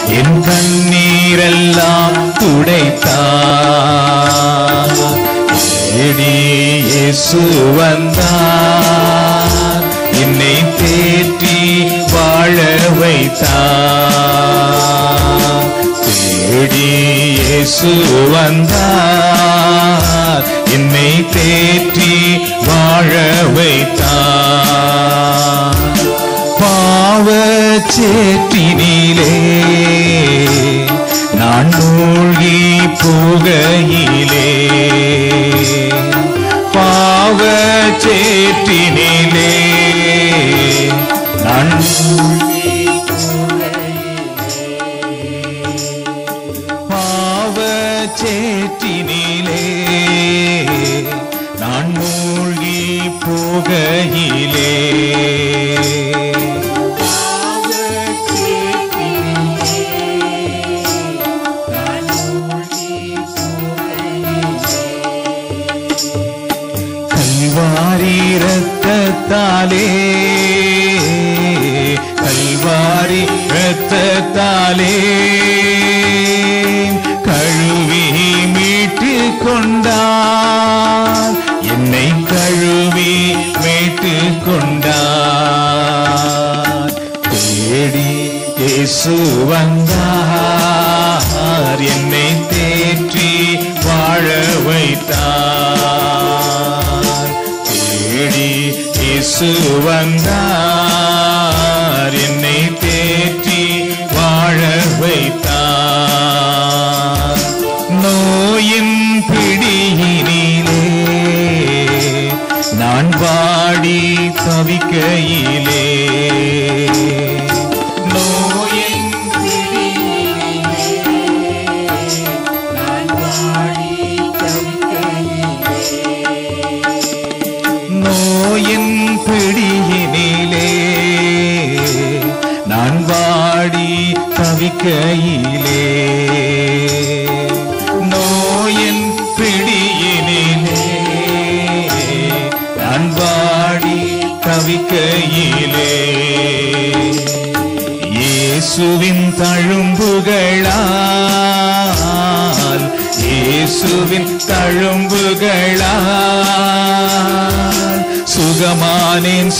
என் கண்ணீரெல்லாம் துடைத்தார் தேடி இயேசு வந்தார் என்னை தேற்றி வாழ வைத்தார் தேடி இயேசு வந்தார் என்னை தேற்றி வாழ வைத்தார் பாவச்சேற்றினிலே நான் மூழ்கி போகையிலே பாவச்சேற்றினிலே நான் பாவச்சேற்றினிலே நான் மூழ்கி போகையிலே கல்வாரி ரத்தத்தாலே கல்வாரி ரத்தத்தாலே கழுவி மீட்டு கொண்டார் என்னை கழுவி மீட்டு கொண்டார் தேடி இயேசு வந்தார் என்னை தேற்றி வாழ வைத்தார் தேடி இயேசு வந்தார் என்னை தேற்றி வாழ வைத்தார் நோயின் பிடியினிலே நான் வாடி தவிக்கையிலே நோயின் நோயின் பிடியினிலே நான் வாடி தவிக்கையிலே நோயின் பிடியினிலே நான் வாடி தவிக்கையிலே இயேசுவின் தழும்புகளால் இயேசுவின் தழும்புகளால் சுகமானேன்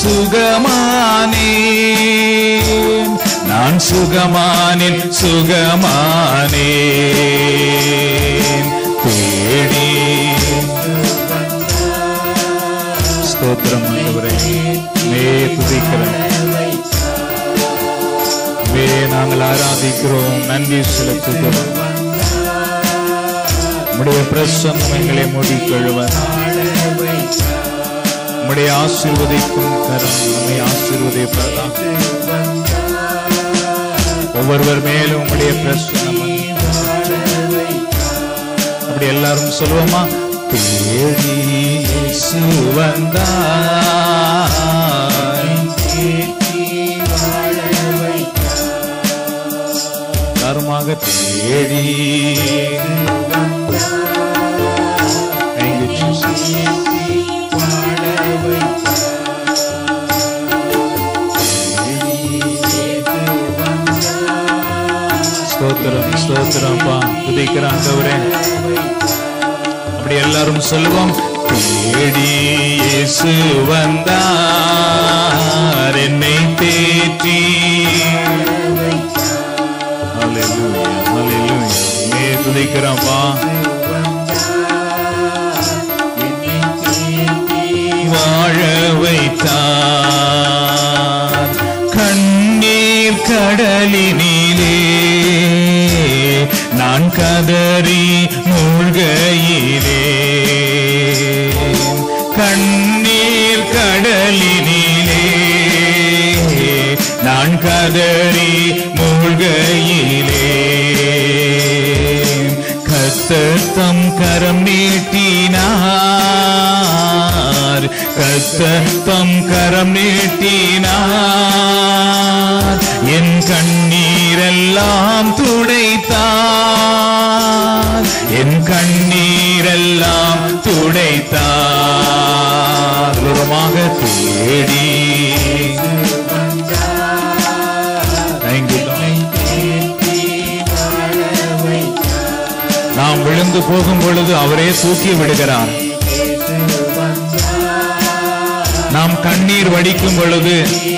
சுகமானேன் நான் சுகமானேன் சுகமானேன் தேடி ஸ்தோத்திரம் ஆண்டவரே மே துதிக்கிறேன் மே நாங்கள் ஆராதிக்கிறோம் நன்றி செலுத்துகிறோம் உடைய பிரசன்னம் எங்களை மூடி கழுவர் உடைய ஆசீர்வதிக்கும் கரம் நம்மை ஆசீர்வதிப்பதா ஒவ்வொருவர் மேலும் உடைய பிரசன்னம் அப்படி எல்லாரும் சொல்லுவோமா தேடி இயேசு வந்தார் எல்லாருமாக தேடி Thank you, Jesus. ஸ்தோத்திரம் ஸ்தோத்திரம்ப்பா துதிக்கிற ஆண்டவரே அப்படி எல்லாரும் சொல்லுவோம் தேடி இயேசு வந்தார் என்னை தேற்றி Hallelujah, hallelujah. மே துதிக்கிறோம்ப்பா வாழ வைத்தார் கண்ணீர் கடலினிலே நான் கதறி மூழ்கையிலே கண்ணீர் கடலினிலே நான் கதறி மூழ்கையிலே கத்தத்தம் கரம் நீட்டினார் கத்தத்தம் கரம் நீட்டினார் என் கண்ணீரெல்லாம் துடைத்தார் என் கண்ணீரெல்லாம் துடைத்தார் தூரமாக தேடி Thank you, Lord. விழுந்து போகும் பொழுது அவரே தூக்கி விடுகிறார் நாம் கண்ணீர் வடிக்கும் பொழுது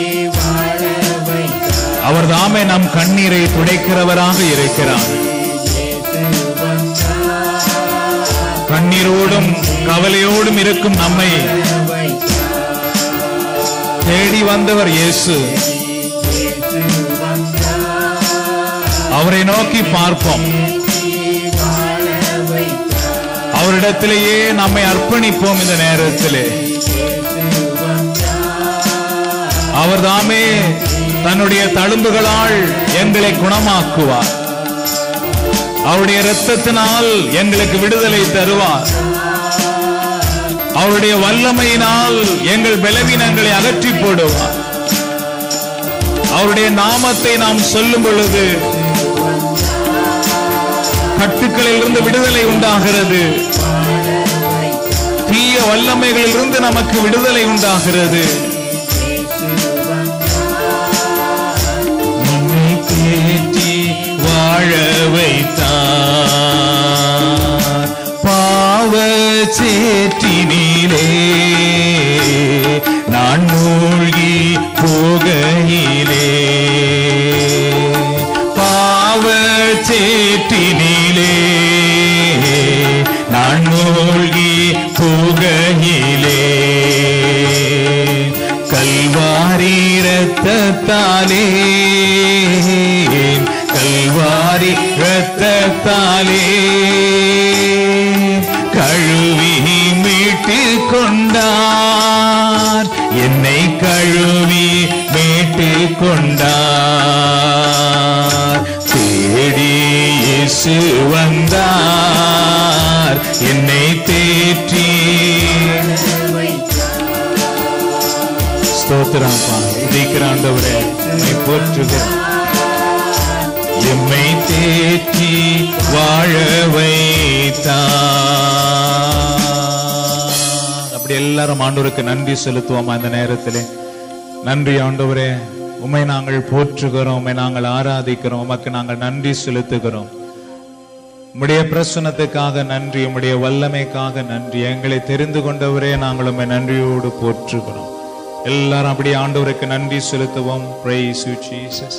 அவர் தாமே நம் கண்ணீரை துடைக்கிறவராக இருக்கிறார் கண்ணீரோடும் கவலையோடும் இருக்கும் நம்மை தேடி வந்தவர் இயேசு அவரை நோக்கி பார்ப்போம் அவரிடத்திலேயே நம்மை அர்ப்பணிப்போம் இந்த நேரத்திலே அவர் தாமே தன்னுடைய தழும்புகளால் எங்களை குணமாக்குவார் அவருடைய இரத்தத்தினால் எங்களுக்கு விடுதலை தருவார் அவருடைய வல்லமையினால் எங்கள் பலவீனங்களை அகற்றி போடுவார் அவருடைய நாமத்தை நாம் சொல்லும் பொழுது கட்டுக்களில் இருந்து விடுதலை உண்டாகிறது தீய வல்லமைகளில் இருந்து நமக்கு விடுதலை உண்டாகிறது நம்மை தேற்றி வாழ வைத்தார் பாவ சேற்றினிலே நான் மூழ்கி போகையிலே பாவ சேற்றினிலே நான் மூழ்கி போகையிலே கல்வாரி ரத்தத்தாலே கல்வாரி ரத்தத்தாலே கழுவி மீட்டு கொண்டார் என்னை கழுவி மீட்டு கொண்டார் தேடி இயேசு வந்தார் என்னை தேற்றி ஸ்தோத்திரம்ப்பா உதிக்கிறாண்டவரே உம்மை போற்றுகிறேன் எம்மை தேற்றி வாழ வைத்தார் அப்படி எல்லாரும் ஆண்டவருக்கு நன்றி செலுத்துவோமா இந்த நேரத்திலே நன்றி ஆண்டவரே உம்மை நாங்கள் போற்றுகிறோம் உம்மை நாங்கள் ஆராதிக்கிறோம் உமக்கு நாங்கள் நன்றி செலுத்துகிறோம் உம்முடைய பிரசனத்துக்காக நன்றி உம்முடைய வல்லமைக்காக நன்றி எங்களை தெரிந்து கொண்டவரே நாங்கள் உம்மை நன்றியோடு போற்றுகிறோம் எல்லாரும் அப்படியே ஆண்டவருக்கு நன்றி செலுத்துவோம் praise you Jesus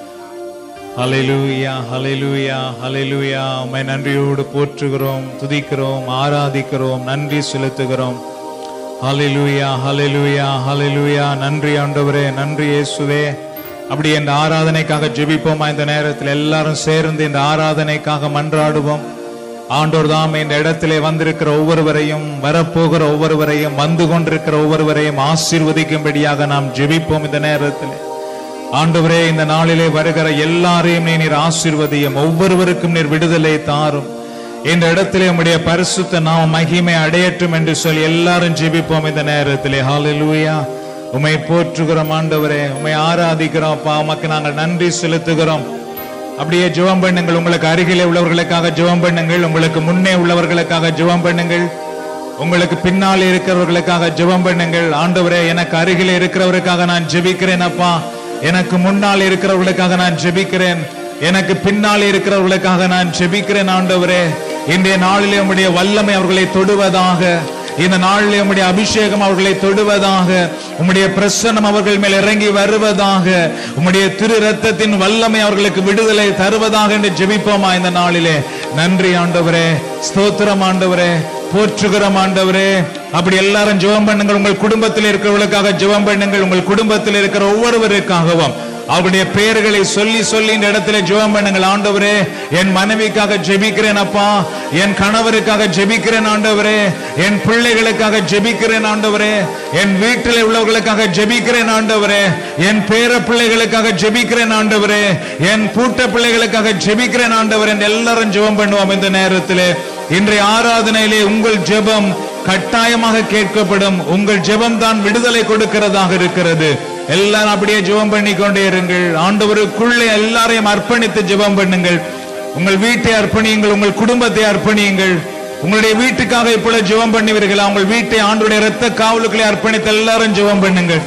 ஹalleluya ஹalleluya ஹalleluya உம்மை நன்றியோடு போற்றுகிறோம் துதிக்கிறோம் ஆராதிக்கிறோம் நன்றி செலுத்துகிறோம் ஹalleluya ஹalleluya ஹalleluya நன்றி ஆண்டவரே நன்றி இயேசுவே அப்படி இந்த ஆராதனைக்காக ஜெபிப்போமா இந்த நேரத்தில் எல்லாரும் சேர்ந்து இந்த ஆராதனைக்காக மன்றாடுவோம் ஆண்டோர் தாம் இந்த இடத்திலே வந்திருக்கிற ஒவ்வொருவரையும் வரப்போகிற ஒவ்வொருவரையும் வந்து கொண்டிருக்கிற ஒவ்வொருவரையும் ஆசீர்வதிக்கும்படியாக நாம் ஜெபிப்போம் இந்த நேரத்தில் ஆண்டவரே இந்த நாளிலே வருகிற எல்லாரையும் நீர் ஆசீர்வதியும் ஒவ்வொருவருக்கும் நீர் விடுதலை தாரும் இந்த இடத்திலே உம்முடைய பரிசுத்த நாம மகிமை அடையட்டும் என்று சொல்லி எல்லாரும் ஜெபிப்போம் இந்த நேரத்திலே ஹalleluya உம்மை போற்றுகிறோம் ஆண்டவரே உம்மை ஆராதிக்கிறோம் அப்பா உமக்கு நாங்கள் நன்றி செலுத்துகிறோம் அப்படியே ஜெபம் பண்ணுங்கள் உங்களுக்கு அருகிலே உள்ளவர்களுக்காக ஜெபம் பண்ணுங்கள் உங்களுக்கு முன்னே உள்ளவர்களுக்காக ஜெபம் பண்ணுங்கள் உங்களுக்கு பின்னால் இருக்கிறவர்களுக்காக ஜெபம் பண்ணுங்கள் ஆண்டவரே எனக்கு அருகிலே இருக்கிறவருக்காக நான் ஜெபிக்கிறேன் அப்பா எனக்கு முன்னால் இருக்கிறவர்களுக்காக நான் ஜெபிக்கிறேன் எனக்கு பின்னால் இருக்கிறவர்களுக்காக நான் ஜெபிக்கிறேன் ஆண்டவரே இன்றைய நாளிலே உம்முடைய வல்லமை அவர்களை தொடுவதாக இந்த நாளிலே உம்முடைய அபிஷேகம் அவர்களை தொடுவதாக உம்முடைய பிரசன்னம் அவர்கள் மேல் இறங்கி வருவதாக உம்முடைய திரு ரத்தத்தின் வல்லமை அவர்களுக்கு விடுதலை தருவதாக என்று ஜெபிப்போமா இந்த நாளிலே நன்றி ஆண்டவரே ஸ்தோத்திரம் ஆண்டவரே போற்றுகிறோம் ஆண்டவரே அப்படி எல்லாரும் ஜெபம் பண்ணுங்கள் உங்கள் குடும்பத்தில் இருக்கிறவர்களுக்காக ஜெபம் பண்ணுங்கள் உங்கள் குடும்பத்தில் இருக்கிற ஒவ்வொருவருக்காகவும் அவருடைய பெயர்களை சொல்லி சொல்லி இந்த இடத்துல ஜெபம் பண்ணுங்கள் ஆண்டவரே என் மனைவிக்காக ஜெபிக்கிறேன் அப்பா என் கணவருக்காக ஜெபிக்கிறேன் ஆண்டவரே என் பிள்ளைகளுக்காக ஜெபிக்கிறேன் ஆண்டவரே என் வீட்டில் உள்ளவர்களுக்காக ஜெபிக்கிறேன் ஆண்டவரே என் பேர பிள்ளைகளுக்காக ஜெபிக்கிறேன் ஆண்டவரே என் பூட்ட பிள்ளைகளுக்காக ஜெபிக்கிறேன் ஆண்டவரே என்று எல்லாரும் ஜெபம் பண்ணுவோம் இந்த நேரத்திலே இன்றைய ஆராதனையிலே உங்கள் ஜெபம் கட்டாயமாக கேட்கப்படும் உங்கள் ஜெபம் தான் விடுதலை கொடுக்கிறதாக இருக்கிறது எல்லாரும் அப்படியே ஜெபம் பண்ணி கொண்டே இருங்கள் ஆண்டவருக்குள்ளே எல்லாரையும் அர்ப்பணித்து ஜெபம் பண்ணுங்கள் உங்கள் வீட்டை அர்ப்பணியுங்கள் உங்கள் குடும்பத்தை அர்ப்பணியுங்கள் உங்களுடைய வீட்டுக்காக இப்பொழுது ஜெபம் பண்ணுவீர்களா உங்கள் வீட்டை ஆண்டுடைய இரத்த காவலுக்களை அர்ப்பணித்து எல்லாரும் ஜெபம் பண்ணுங்கள்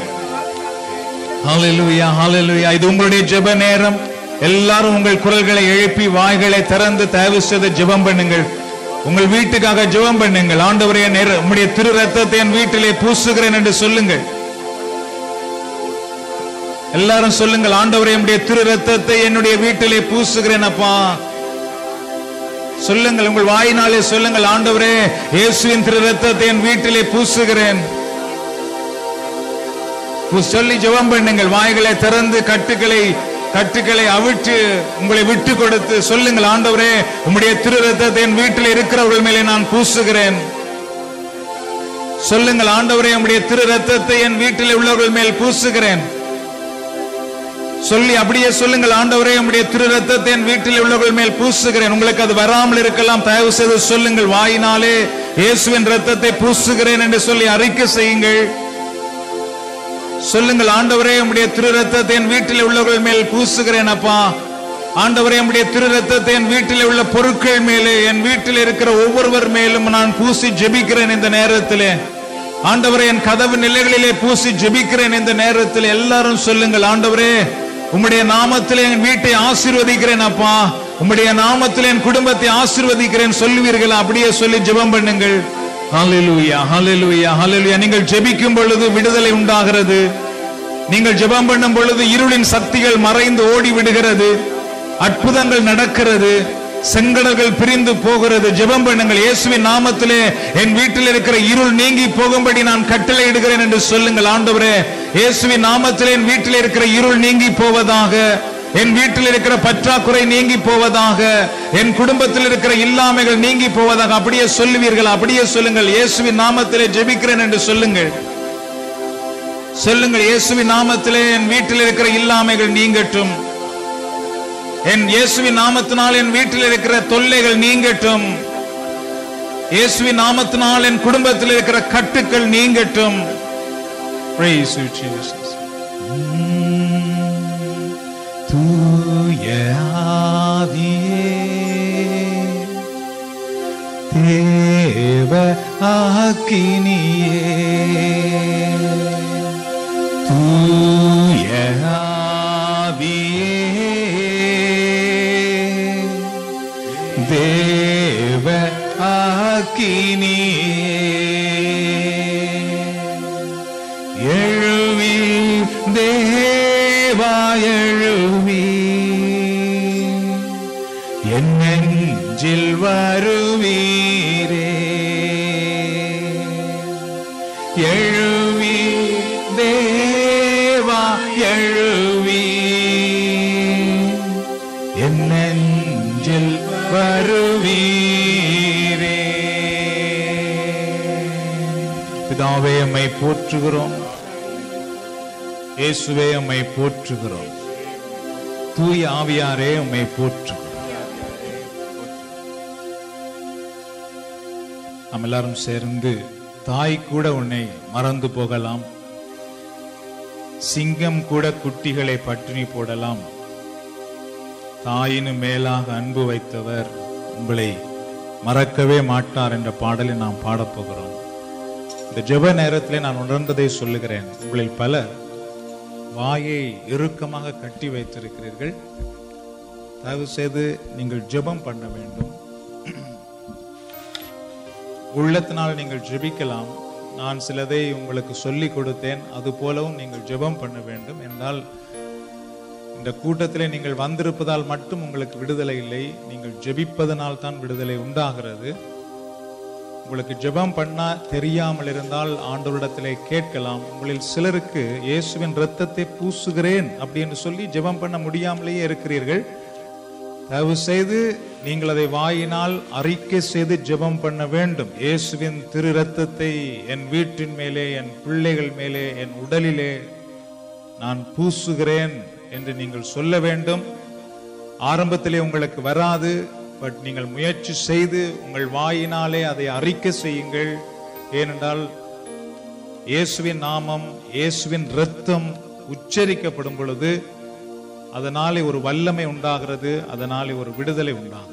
ஹalleluya ஹalleluya இது உங்களுடைய ஜெப நேரம் எல்லாரும் உங்கள் குரல்களை எழுப்பி வாய்களை திறந்து தயவு செய்து ஜெபம் பண்ணுங்கள் உங்கள் வீட்டுக்காக ஜெபம் பண்ணுங்கள் ஆண்டவரே நேர உம்முடைய திரு ரத்தத்தை என் வீட்டிலே பூசுகிறேன் என்று சொல்லுங்கள் எல்லாரும் சொல்லுங்கள் ஆண்டவரே உம்முடைய திரு ரத்தத்தை என்னுடைய வீட்டிலே பூசுகிறேன் அப்பா சொல்லுங்கள் உங்கள் வாயினாலே சொல்லுங்கள் ஆண்டவரே இயேசுவின் திரு ரத்தத்தை என் வீட்டிலே பூசுகிறேன் பூ- சொல்லி ஜெபம் பண்ணுங்கள் வாய்களை திறந்து கட்டுகளை கட்டுகளை அவிட்டு உங்களை விட்டு கொடுத்து சொல்லுங்கள் ஆண்டவரே உம்முடைய திரு ரத்தத்தை என் வீட்டில் இருக்கிறவர்கள் மேலே நான் பூசுகிறேன் சொல்லுங்கள் ஆண்டவரே உம்முடைய திரு ரத்தத்தை என் வீட்டில் உள்ளவர்கள் மேல் பூசுகிறேன் சொல்லி அப்படியே சொல்லுங்கள் ஆண்டவரே உம்முடைய திரு ரத்தத்தை என் வீட்டில் உள்ளவர்கள் மேல் பூசுகிறேன் உங்களுக்கு அது வராமல் இருக்கலாம் தயவு செய்து சொல்லுங்கள் வாயினாலே இயேசுவின் ரத்தத்தை பூசுகிறேன் என்று சொல்லி அறிக்கை செய்யுங்கள் சொல்லுங்கள் ஆண்டவரே உம்முடைய திரு ரத்தத்தை என் வீட்டில் உள்ளவர்கள் மேல் பூசுகிறேன் அப்பா ஆண்டவரே உம்முடைய திரு ரத்தத்தை என் வீட்டில் உள்ள பொருட்கள் மேலே என் வீட்டில் இருக்கிற ஒவ்வொருவர் மேலும் நான் பூசி ஜெபிக்கிறேன் இந்த நேரத்திலே ஆண்டவரே என் கதவு நிலைகளிலே பூசி ஜெபிக்கிறேன் இந்த நேரத்தில் எல்லாரும் சொல்லுங்கள் ஆண்டவரே உம்முடைய நாமத்திலே என் வீட்டை ஆசீர்வதிக்கிறேன் அப்பா உம்முடைய நாமத்திலே என் குடும்பத்தை ஆசீர்வதிக்கிறேன் சொல்லுவீர்கள் அப்படியே சொல்லி ஜெபம் பண்ணுங்கள் ஹalleluya ஹalleluya ஹalleluya நீங்கள் ஜெபிக்கும் பொழுது விடுதலை உண்டாகிறது நீங்கள் ஜெபம் பண்ணும் பொழுது இருளின் சக்திகள் மறைந்து ஓடி விடுகிறது அற்புதங்கள் நடக்கிறது செங்கடல்கள் பிரிந்து போகிறது ஜெபம் பண்ணுங்கள் இயேசுவின் நாமத்திலே என் வீட்டில் இருக்கிற இருள் நீங்கி போகும்படி நான் கட்டளையிடுகிறேன் என்று சொல்லுங்கள் ஆண்டவரே இயேசுவின் நாமத்திலே என் வீட்டில் இருக்கிற இருள் நீங்கி போவதாக என் வீட்டில் இருக்கிற பற்றாக்குறை நீங்கி போவதாக என் குடும்பத்தில் இருக்கிற இல்லாமைகள் நீங்கி போவதாக அப்படியே சொல்லுவீர்கள் அப்படியே சொல்லுங்கள் இயேசுவின் நாமத்திலே ஜெபிக்கிறேன் என்று சொல்லுங்கள் சொல்லுங்கள் இயேசுவின் நாமத்திலே என் வீட்டில் இருக்கிற இல்லாமைகள் நீங்கட்டும் என் இயேசுவின் நாமத்தினால் என் வீட்டில் இருக்கிற தொல்லைகள் நீங்கட்டும் இயேசுவின் நாமத்தினால் என் குடும்பத்தில் இருக்கிற கட்டுக்கள் நீங்கட்டும் Praise you, Jesus. தூய ஆவியே தேவ ஆக்கினியே தூய ஆவியே தேவ ஆக்கினியே எழுவி தேவா எழுவி என் நெஞ்சில் வருவீரே எழுவி தேவா எழுவி என் நெஞ்சில் வருவீரே பிதாவே அம்மை போற்றுகிறோம் இயேசுவே அம்மை போற்றுகிறோம் தூய ஆவியாரே உம்மை போற்றுகிறோம் நாம் எல்லாரும் சேர்ந்து தாய் கூட உன்னை மறந்து போகலாம் சிங்கம் கூட குட்டிகளை பட்டினி போடலாம் தாயினு மேலாக அன்பு வைத்தவர் உங்களை மறக்கவே மாட்டார் என்ற பாடலை நாம் பாடப் போகிறோம் இந்த ஜெப நேரத்திலே நான் உணர்ந்ததை சொல்லுகிறேன் உங்களில் பலர் வாயை இறுக்கமாக கட்டி வைத்திருக்கிறீர்கள் தயவு செய்து நீங்கள் ஜெபம் பண்ண வேண்டும் உள்ளத்தினால் நீங்கள் ஜெபிக்கலாம் நான் சிலதை உங்களுக்கு சொல்லிக் கொடுத்தேன் அது போலவும் நீங்கள் ஜெபம் பண்ண வேண்டும் என்றால் இந்த கூட்டத்திலே நீங்கள் வந்திருப்பதால் மட்டும் உங்களுக்கு விடுதலை இல்லை நீங்கள் ஜெபிப்பதனால் தான் விடுதலை உண்டாகிறது உங்களுக்கு ஜெபம் பண்ண தெரியாமல் இருந்தால் ஆண்டவரிடத்திலே கேட்கலாம் உங்களில் சிலருக்கு இயேசுவின் ரத்தத்தை பூசுகிறேன் அப்படின்னு சொல்லி ஜெபம் பண்ண முடியாமலேயே இருக்கிறீர்கள் தயவு செய்து நீங்கள் அதை வாயினால் அறிக்கை செய்து ஜெபம் பண்ண வேண்டும் இயேசுவின் திரு ரத்தத்தை என் வீட்டின் மேலே என் பிள்ளைகள் மேலே என் உடலிலே நான் பூசுகிறேன் என்று நீங்கள் சொல்ல வேண்டும் ஆரம்பத்திலே உங்களுக்கு வராது பட் நீங்கள் முயற்சி செய்து உங்கள் வாயினாலே அதை அறிக்கை செய்யுங்கள் ஏனென்றால் இயேசுவின் நாமம் இயேசுவின் இரத்தம் உச்சரிக்கப்படும் பொழுது அதனாலே ஒரு வல்லமை உண்டாகிறது அதனாலே ஒரு விடுதலை உண்டாகிறது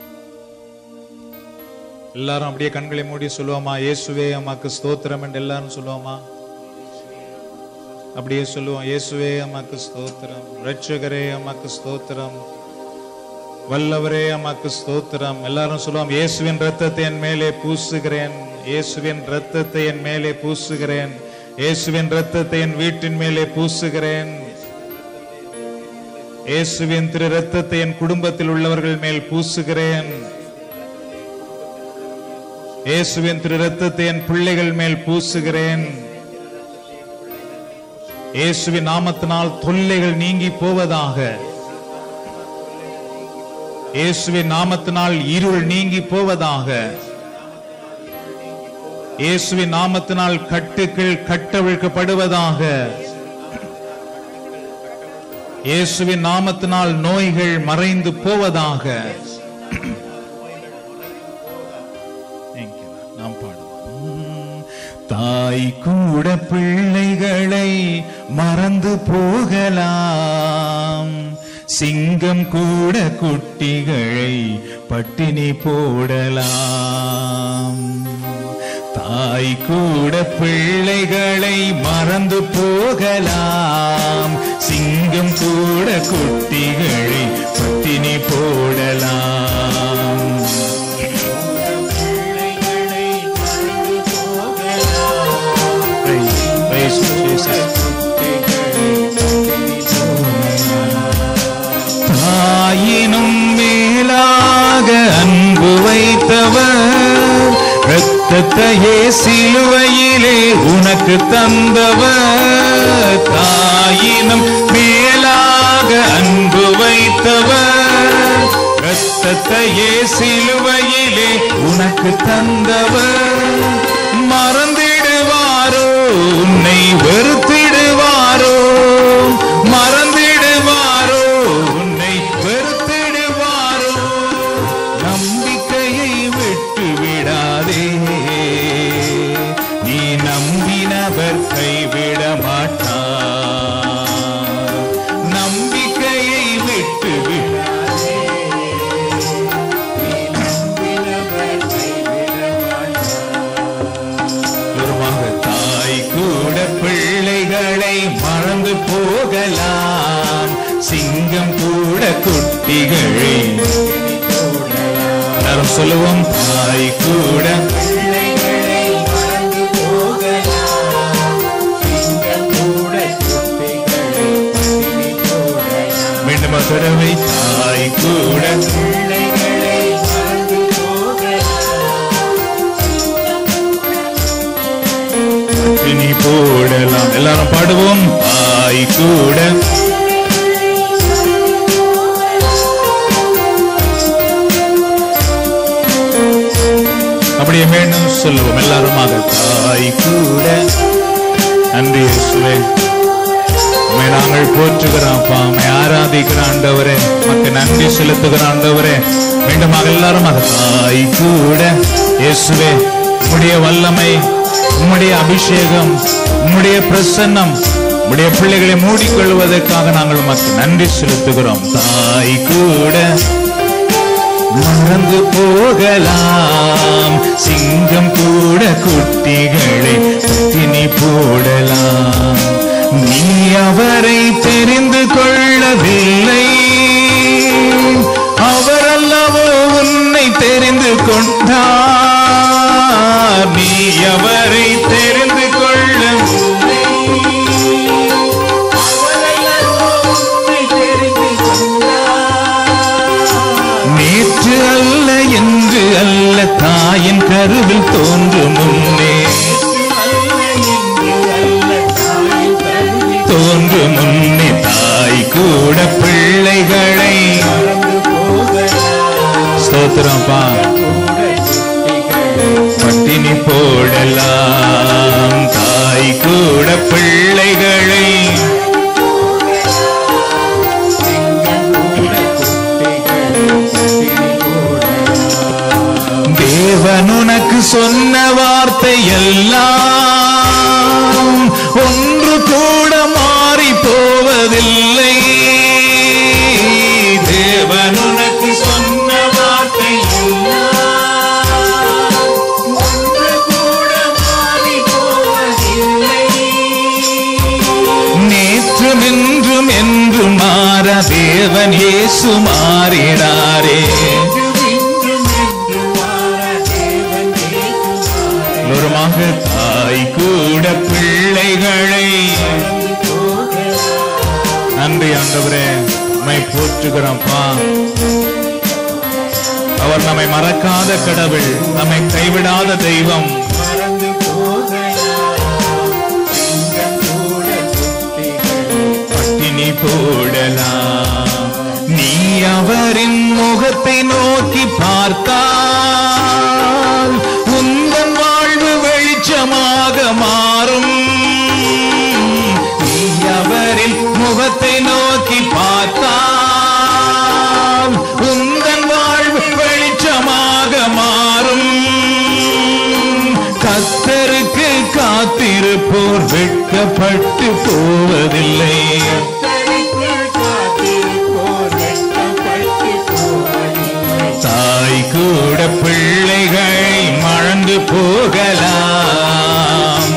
எல்லாரும் அப்படியே கண்களை மூடி சொல்லுவோமா இயேசுவே அம்மாக்கு ஸ்தோத்திரம் என்று எல்லாரும் சொல்லுவோமா அப்படியே சொல்லுவோம் இயேசுவே அம்மாக்கு ஸ்தோத்திரம் ரட்சகரே அம்மாக்கு ஸ்தோத்திரம் வல்லவரே அம்மாக்கு ஸ்தோத்திரம் எல்லாரும் சொல்லுவோம் இயேசுவின் ரத்தத்தை என் மேலே பூசுகிறேன் இயேசுவின் ரத்தத்தை என் மேலே பூசுகிறேன் இயேசுவின் ரத்தத்தை என் வீட்டின் மேலே பூசுகிறேன் இயேசுவின் திரு ரத்தத்தை என் குடும்பத்தில் உள்ளவர்கள் மேல் பூசுகிறேன் இயேசுவின் திரு ரத்தத்தை என் பிள்ளைகள் மேல் பூசுகிறேன் இயேசுவின் நாமத்தினால் தொல்லைகள் நீங்கி போவதாக இயேசுவின் நாமத்தினால் இருள் நீங்கி போவதாக இயேசுவின் நாமத்தினால் கட்டுக்கள் கட்டவிழ்க்கப்படுவதாக இயேசுவின் நாமத்தினால் நோய்கள் மறைந்து போவதாக Thank you. நாம் பாடுவோம் தாய் கூட பிள்ளைகளை மறந்து போகலாம் சிங்கம் கூட குட்டிகளை பட்டினி போடலாம் தாய் கூட பிள்ளைகளை மறந்து போகலாம் சிங்கம் கூட குட்டிகளை பட்டினி போடலாம் Praise, praise Jesus. தாயினும் மேலாக அன்பு வைத்தவர் இரத்தத்தையே சிலுவையிலே உனக்கு தந்தவர் தாயினும் மேலாக அன்பு வைத்தவர் இரத்தத்தையே சிலுவையிலே உனக்கு தந்தவர் மறந்திடுவாரோ உன்னை வெறுத்திடுவாரோ மறந்திடுவாரோ உன்னை வெறுத்திடுவாரோ நம்பிக்கையை விட்டு விடாதே நீ நம்பினவர் கைவிட மாட்டார் நம்பிக்கையை விட்டு விடாதே தூரமாக தாய் கூட பிள்ளைகளை மறந்து போகலாம் சிங்கம் கூட குட்டிகளை எல்லாரும் சொல்லுவோம் தாய் கூட மீண்டும் ஒரு தடவை தாய் கூட இனி போடலாம் எல்லாரும் பாடுவோம் தாய் கூட அப்படியே மீண்டும் சொல்லுவோம் எல்லாருமாக தாய் கூட நன்றி இயேசுவே உம்மை நாங்கள் போற்றுகிறோம் அப்பா உம்மை ஆராதிக்கிற ஆண்டவரே உமக்கு நன்றி செலுத்துகிற ஆண்டவரே மீண்டுமாக எல்லாருமாக தாய் கூட இயேசுவே உம்முடைய வல்லமை உம்முடைய அபிஷேகம் உம்முடைய பிரசன்னம் உம்முடைய பிள்ளைகளை மூடிக்கொள்வதற்காக நாங்கள் உமக்கு நன்றி செலுத்துகிறோம் தாய் கூட மறந்து போகலாம் சிங்கம் கூட குட்டிகளை பட்டினி போடலாம் நீ அவரை தெரிந்து கொள்ளவில்லை அவர் அல்லவோ உன்னை தெரிந்து கொண்டார் நீ அவரை தெரிந்து கொள்ளவில்லை நேற்று அல்ல என்று அல்ல தாயின் கருவில் தோன்றும் முன்னே தோன்றும் முன்னே தாய் கூட பிள்ளைகளை ஸ்தோத்திரம்ப்பா பட்டினி போடலாம் தாய் கூட பிள்ளைகளை தேவன் உனக்கு சொன்ன வார்த்தை எல்லாம் ஒன்று கூட மாறி போவதில்லை தேவன் உனக்கு சொன்ன வார்த்தை எல்லாம் ஒன்று கூட மாறி போவதில்லை நேற்றும் என்றும் என்றும் மாற தேவ தேவன் இயேசு மாறினாரே எல்லோருமாக தாய் கூட பிள்ளைகளை நன்றி ஆண்டவரே உம்மை போற்றுகிறோம்ப்பா அவர் நம்மை மறக்காத கடவுள் நம்மை கைவிடாத தெய்வம் பட்டினி போடலாம் நீ அவரின் முகத்தை நோக்கி பார்த்தால் உந்தன் வாழ்வு வெளிச்சமாக மாறும் நீ அவரின் முகத்தை நோக்கி பார்த்தால் உந்தன் வாழ்வு வெளிச்சமாக மாறும் கத்தருக்கு காத்திருப்போர் வெட்கப்பட்டு போவதில்லை தாய் கூட பிள்ளைகள் மறந்து போகலாம்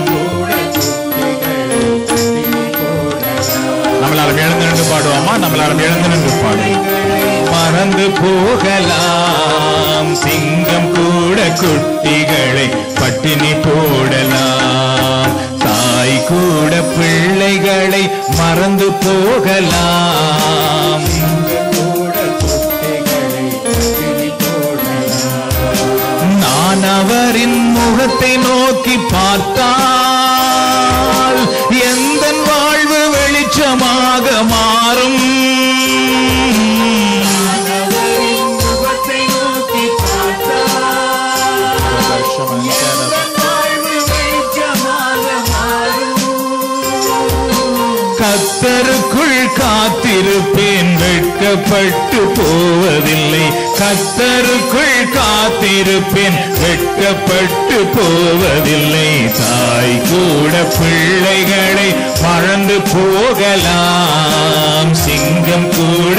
நம்மளால எழுந்து நின்று பாடுவோமா நம்மளால எழுந்து நின்று பாடுவோம் மறந்து போகலாம் சிங்கம் கூட குட்டிகளை பட்டினி போடலாம் தாய் கூட பிள்ளைகளை மறந்து போகலாம் நான் அவரின் முகத்தை நோக்கி பார்த்தால் எந்த வாழ்வு வெளிச்சமாக மாறும் கத்தருக்குள் காத்திருப்பேன் வெட்கப்பட்டு போவதில்லை கத்தருக்குள் காத்திருப்பேன் வெட்கப்பட்டு போவதில்லை தாய் கூட பிள்ளைகளை மறந்து போகலாம் சிங்கம் கூட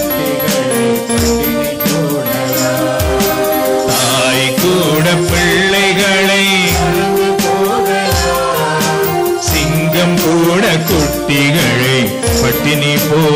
தாய் கூட பிள்ளைகளை சிங்கம் கூட குட்டிகளை பட்டினி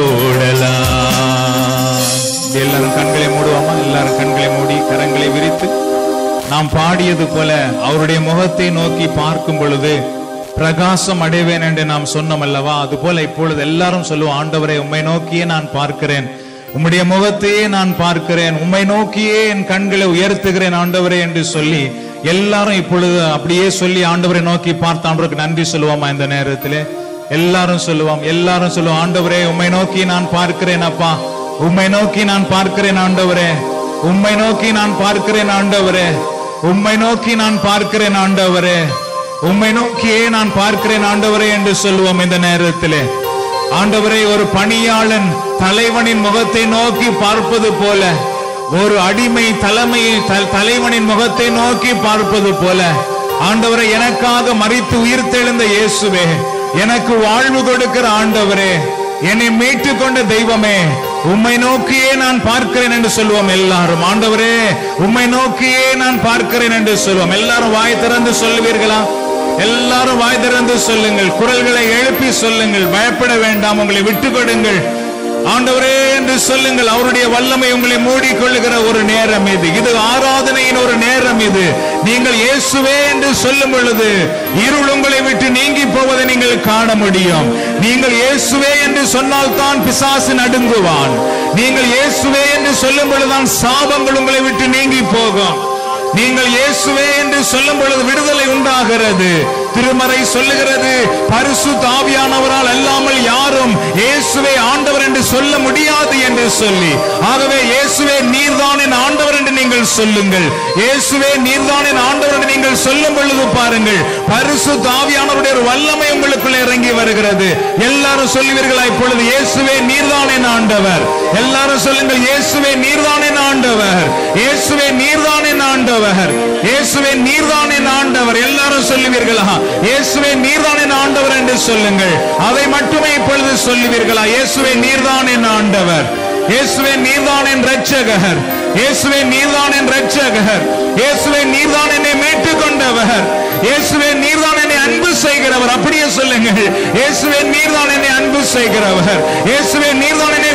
போடலாம் எல்லாரும் கண்களை மூடுவோமா எல்லாரும் கண்களை மூடி கரங்களை விரித்து நாம் பாடியது போல அவருடைய முகத்தை நோக்கி பார்க்கும் பொழுது பிரகாசம் அடைவேன் என்று நாம் சொன்னோம் அல்லவா அது போல இப்பொழுது எல்லாரும் சொல்லுவோம் ஆண்டவரை உம்மை நோக்கியே நான் பார்க்கிறேன் உம்முடைய முகத்தையே நான் பார்க்கிறேன் உம்மை நோக்கியே என் கண்களை உயர்த்துகிறேன் ஆண்டவரே என்று சொல்லி எல்லாரும் இப்பொழுது அப்படியே சொல்லி ஆண்டவரை நோக்கி பார்த்து ஆண்டவருக்கு நன்றி சொல்லுவோமா இந்த நேரத்திலே எல்லாரும் சொல்லுவோம் எல்லாரும் சொல்லுவோம் ஆண்டவரே உம்மை நோக்கி நான் பார்க்கிறேன் அப்பா உம்மை நோக்கி நான் பார்க்கிறேன் ஆண்டவரே உம்மை நோக்கி நான் பார்க்கிறேன் ஆண்டவரே உம்மை நோக்கி நான் பார்க்கிறேன் ஆண்டவரே உம்மை நோக்கியே நான் பார்க்கிறேன் ஆண்டவரே என்று சொல்லுவோம் இந்த நேரத்திலே ஆண்டவரே ஒரு பணியாளன் தலைவனின் முகத்தை நோக்கி பார்ப்பது போல ஒரு அடிமை தலைமையை த- தலைவனின் முகத்தை நோக்கி பார்ப்பது போல ஆண்டவரை எனக்காக மறித்து உயிர்த்தெழுந்த இயேசுவே எனக்கு வாழ்வு கொடுக்கிற ஆண்டவரே என்னை மீட்டு கொண்ட தெய்வமே உம்மை நோக்கியே நான் பார்க்கிறேன் என்று சொல்லுவோம் எல்லாரும் ஆண்டவரே உம்மை நோக்கியே நான் பார்க்கிறேன் என்று சொல்லுவோம் எல்லாரும் வாய் திறந்து சொல்லுவீர்களா எல்லாரும் வாய் திறந்து சொல்லுங்கள் குரல்களை எழுப்பி சொல்லுங்கள் பயப்பட வேண்டாம் உங்களை விட்டு கொடுங்கள் ஆண்டவரே என்று சொல்லுங்கள் அவருடைய வல்லமை உங்களை மூடிக்கொள்ளுகிற ஒரு நேரம் இது இது ஆராதனையின் ஒரு நேரம் இது நீங்கள் இயேசுவே என்று சொல்லும் பொழுது இருள் உங்களை விட்டு நீங்கி போவதை நீங்கள் காண முடியும் நீங்கள் இயேசுவே என்று சொன்னால் தான் பிசாசு நடுங்குவான் நீங்கள் இயேசுவே என்று சொல்லும் பொழுதுதான் சாபங்கள் உங்களை விட்டு நீங்கி போகும் நீங்கள் இயேசுவே என்று சொல்லும் பொழுது விடுதலை உண்டாகிறது திருமறை சொல்லுகிறது பரிசு தாவியானவரால் அல்லாமல் யாரும் இயேசுவே ஆண்டவர் என்று சொல்ல முடியாது என்று சொல்லி ஆகவே இயேசுவே நீர்தான் என் ஆண்டவர் என்று நீங்கள் சொல்லுங்கள் இயேசுவே நீர்தான் என் ஆண்டவர் என்று நீங்கள் சொல்லும் பொழுது பாருங்கள் பரிசு தாவியானவருடைய ஒரு வல்லமை உங்களுக்குள்ள இறங்கி வருகிறது எல்லாரும் சொல்லுவீர்களா இப்பொழுது இயேசுவே நீர்தான் என் ஆண்டவர் எல்லாரும் சொல்லுங்கள் இயேசுவே நீர்தான் என் ஆண்டவர் இயேசுவே நீர்தான் என் ஆண்டவர் இயேசுவே நீர்தான் என் ஆண்டவர் எல்லாரும் சொல்லுவீர்களா இயேசுவே நீர்தான் என் ஆண்டவர் என்று சொல்லுங்கள் அதை மட்டுமே இப்பொழுது சொல்லுவீர்களா இயேசுவே நீர்தான் என் ஆண்டவர் இயேசுவே நீர்தான் என் ரட்சகர் இயேசுவே நீர்தான் என் ரட்சகர் இயேசுவே நீர்தான் என்னை மீட்டுக் கொண்டவர் இயேசுவே நீர்தான் என்னை அன்பு செய்கிறவர் அப்படியே சொல்லுங்கள் இயேசுவே நீர்தான் என்னை அன்பு செய்கிறவர் இயேசுவே நீர்தான் என்னை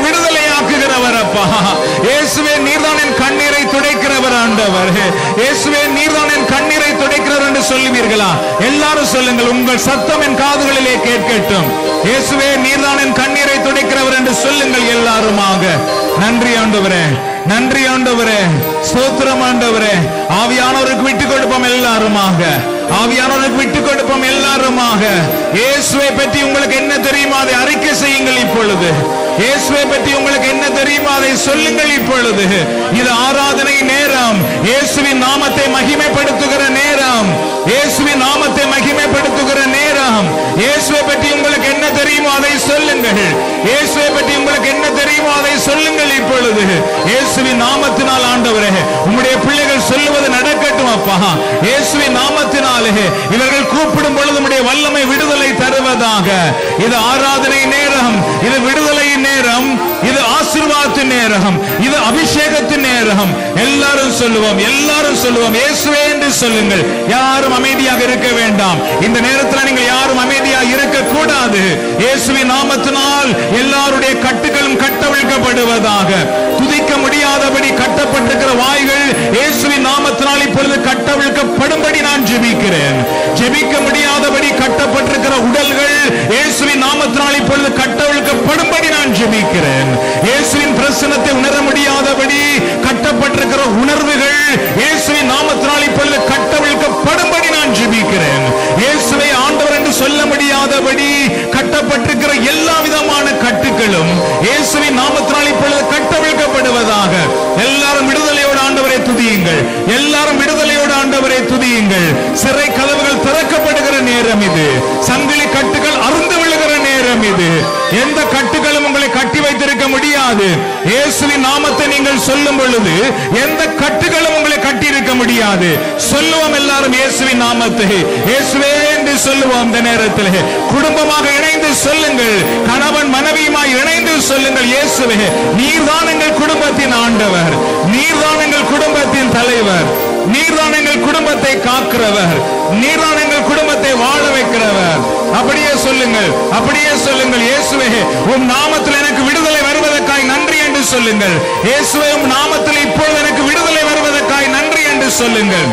விடுதலையாக்குகிறவர் அப்பா இயேசுவே நீர்தான் என் கண்ணீரை துடைக்கிறவர் ஆண்டவர் இயேசுவே நீர்தான் என் கண்ணீரை துடைக்கிறவர் என்று சொல்லுவீர்களா எல்லாரும் சொல்லுங்கள் உங்கள் சத்தம் என் காதுகளிலே கேட்கட்டும் இயேசுவே நீர்தான் என் கண்ணீரை துடைக்கிறவர் என்று சொல்லுங்கள் எல்லாருமாக நன்றி ஆண்டவரே நன்றி ஆண்டவரே ஸ்தோத்திரம் ஆண்டவரே ஆவியானவருக்கு விட்டு கொடுப்போம் எல்லாருமாக ஆவியானவருக்கு விட்டு கொடுப்போம் எல்லாருமாக இயேசுவை பற்றி உங்களுக்கு என்ன தெரியுமா அதை அறிக்கை செய்யுங்கள் இப்பொழுது இயேசுவை பற்றி உங்களுக்கு என்ன தெரியுமா அதை சொல்லுங்கள் இப்பொழுது இது ஆராதனை நேரம் இயேசுவின் நாமத்தை மகிமைப்படுத்துகிற நேரம் இயேசுவின் நாமத்தை மகிமைப்படுத்துகிற நேரம் இயேசுவை பற்றி உங்களுக்கு என்ன தெரியுமோ அதை சொல்லுங்கள் இயேசுவை பற்றி உங்களுக்கு என்ன தெரியுமோ அதை சொல்லுங்கள் இப்பொழுது இயேசுவின் நாமத்தினால் ஆண்டவரே உம்முடைய பிள்ளைகள் சொல்லுவது நடக்கட்டும் அப்பா இயேசுவின் நாமத்தினாலே இவர்கள் கூப்பிடும் பொழுது உம்முடைய வல்லமை விடுதலை தருவதாக இது ஆராதனை நேரம் இது விடுதலை நேரம் இது ஆசீர்வாதத்தின் நேரம் இது அபிஷேகத்தின் நேரம் எல்லாரும் சொல்லுவோம் எல்லாரும் சொல்லுவோம் இயேசுவே என்று சொல்லுங்கள் யாரும் அமைதியாக இருக்க வேண்டாம் இந்த நேரத்தில் நீங்கள் யாரும் அமைதியாக இருக்க கூடாது இயேசுவின் நாமத்தினால் எல்லாருடைய கட்டுகளும் கட்டவிழ்க்கப்படுவதாக துதிக்க முடியாதபடி கட்டப்பட்டிருக்கிற வாய்கள் இயேசுவின் நாமத்தினால் இப்பொழுது கட்டவிழ்க்கப்படும்படி நான் ஜெபிக்கிறேன் ஜெபிக்க முடியாதபடி கட்டப்பட்டிருக்கிற உடல்கள் இயேசுவின் நாமத்தினால் இப்பொழுது கட்டவிழ்க்கப்படும்படி நான் ஜெபிக்கிறேன் இயேசுவின் பிரசனத்தை உணர முடியாதபடி கட்டப்பட்டிருக்கிற உணர்வுகள் இயேசுவின் நாமத்தினால் இப்பொழுது கட்டவிழ்க்கப்படும்படி நான் ஜெபிக்கிறேன் இயேசுவை ஆண்டவர் என்று சொல்ல முடியாதபடி கட்டப்பட்டிருக்கிற எல்லா விதமான கட்டுகளும் இயேசுவின் நாமத்தினால் இப்பொழுது கட்டவிழ்க்கப்படுவதாக எல்லாரும் விடுதலையோடு ஆண்டவரை துதியுங்கள் எல்லாரும் விடுதலையோடு ஆண்டவரை துதியுங்கள் சிறை கதவுகள் திறக்கப்படுகிற நேரம் இது சங்கிலி கட்டுகள் அருந்து விழுகிற நேரம் இது எந்த கட்டுகளும் உங்களை கட்டி வைத்திருக்க முடியாது இயேசுவின் நாமத்தை நீங்கள் சொல்லும் பொழுது எந்த கட்டுகளும் உங்களை கட்டி இருக்க முடியாது சொல்லுவோம் எல்லாரும் இயேசுவின் நாமத்தை இயேசுவே என்று சொல்லுவோம் இந்த நேரத்தில் குடும்பமாக இணைந்து சொல்லுங்கள் கணவன் மனைவியுமாய் இணைந்து சொல்லுங்கள் இயேசுவே நீர்தான் எங்கள் குடும்பத்தின் ஆண்டவர் நீர்தான் எங்கள் குடும்பத்தின் தலைவர் நீர்தான் எங்கள் குடும்பத்தை காக்கிறவர் நீர்தான் எங்கள் குடும்பத்தை வாழ வைக்கிறவர் அப்படியே சொல்லுங்கள் அப்படியே சொல்லுங்கள் இயேசுவே உம் நாமத்தில் எனக்கு விடுதலை வருவதற்காய் நன்றி என்று சொல்லுங்கள் இயேசுவே உம் நாமத்தில் இப்பொழுது எனக்கு விடுதலை வருவதற்காய் நன்றி என்று சொல்லுங்கள்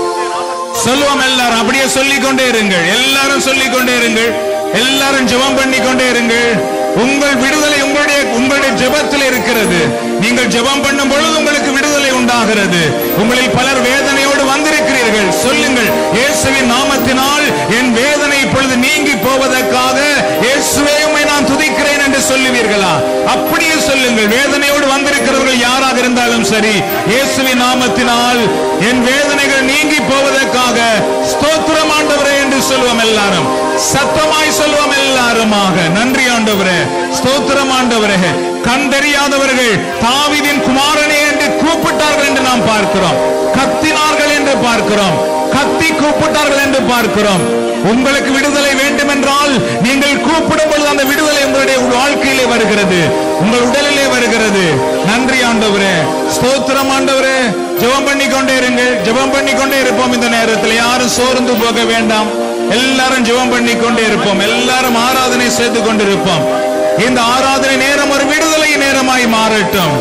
சொல்லுவோம் எல்லாரும் அப்படியே சொல்லிக் கொண்டே இருங்கள் எல்லாரும் சொல்லிக் கொண்டே இருங்கள் எல்லாரும் ஜெபம் பண்ணி கொண்டே இருங்கள் உங்கள் விடுதலை உங்களுடைய உங்களுடைய ஜெபத்தில் இருக்கிறது நீங்கள் ஜெபம் பண்ணும் பொழுது உங்களுக்கு விடுதலை உண்டாகிறது உங்களில் பலர் வேதனையோடு வந்திருக்கிறீர்கள் சொல்லுங்கள் இயேசுவின் நாமத்தினால் என் வேதனை இப்பொழுது நீங்கி போவதற்காக இயேசுவே உம்மை நான் துதிக்கிறேன் என்று சொல்லுவீர்களா அப்படியே சொல்லுங்கள் வேதனையோடு வந்திருக்கிறவர்கள் யாராக இருந்தாலும் சரி இயேசுவின் நாமத்தினால் என் வேதனைகள் நீங்கி போவதற்காக ஸ்தோத்திரம் ஆண்டவரே என்று சொல்லுவோம் எல்லாரும் சத்தமாய் சொல்லுவோம் எல்லாருமாக நன்றி ஆண்டவரே ஸ்தோத்திரம் ஆண்டவரே கண் தெரியாதவர்கள் தாவீதின் குமாரனே என்று கூப்பிட்டார்கள் என்று நாம் பார்க்கிறோம் கத்தினார்கள் என்று பார்க்கிறோம் கத்தி கூப்பிட்டார்கள் என்று பார்க்கிறோம் உங்களுக்கு விடுதலை வேண்டும் என்றால் நீங்கள் கூப்பிடும் பொழுது அந்த விடுதலை உங்களுடைய வாழ்க்கையிலே வருகிறது உங்கள் உடலிலே வருகிறது நன்றி ஆண்டவரே ஸ்தோத்திரம் ஆண்டவரே ஜெபம் பண்ணி கொண்டே இருங்கள் ஜெபம் பண்ணி கொண்டே இருப்போம் இந்த நேரத்தில் யாரும் சோர்ந்து போக வேண்டாம் எல்லாரும் ஜெபம் பண்ணி கொண்டே இருப்போம் எல்லாரும் ஆராதனை செய்து கொண்டிருப்போம் இந்த ஆராதனை நேரம் ஒரு விடுதலை நேரமாய் மாறட்டும்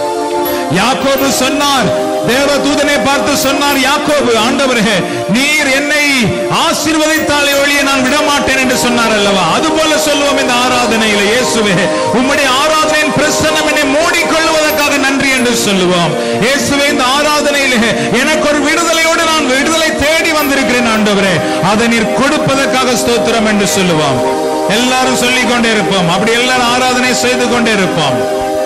யாக்கோபு சொன்னார் தேவ தூதனை பார்த்து சொன்னார் யாக்கோபு ஆண்டவரே நீர் என்னை ஆசீர்வதித்தாலே ஒழிய நான் விடமாட்டேன் என்று சொன்னார் அல்லவா அதுபோல சொல்லுவோம் இந்த ஆராதனையில இயேசுவே உம்முடைய ஆராதனையின் பிரசன்னம் என்னை மூடிக்கொள்வதற்காக நன்றி என்று சொல்லுவோம் இயேசுவே இந்த ஆராதனையிலே எனக்கு ஒரு விடுதலையோடு நான் விடுதலை தேடி வந்திருக்கிறேன் ஆண்டவரே அதை நீர் கொடுப்பதற்காக ஸ்தோத்திரம் என்று சொல்லுவோம் எல்லாரும் சொல்லிக் கொண்டே இருப்போம் அப்படி எல்லாரும் ஆராதனை செய்து கொண்டே இருப்போம்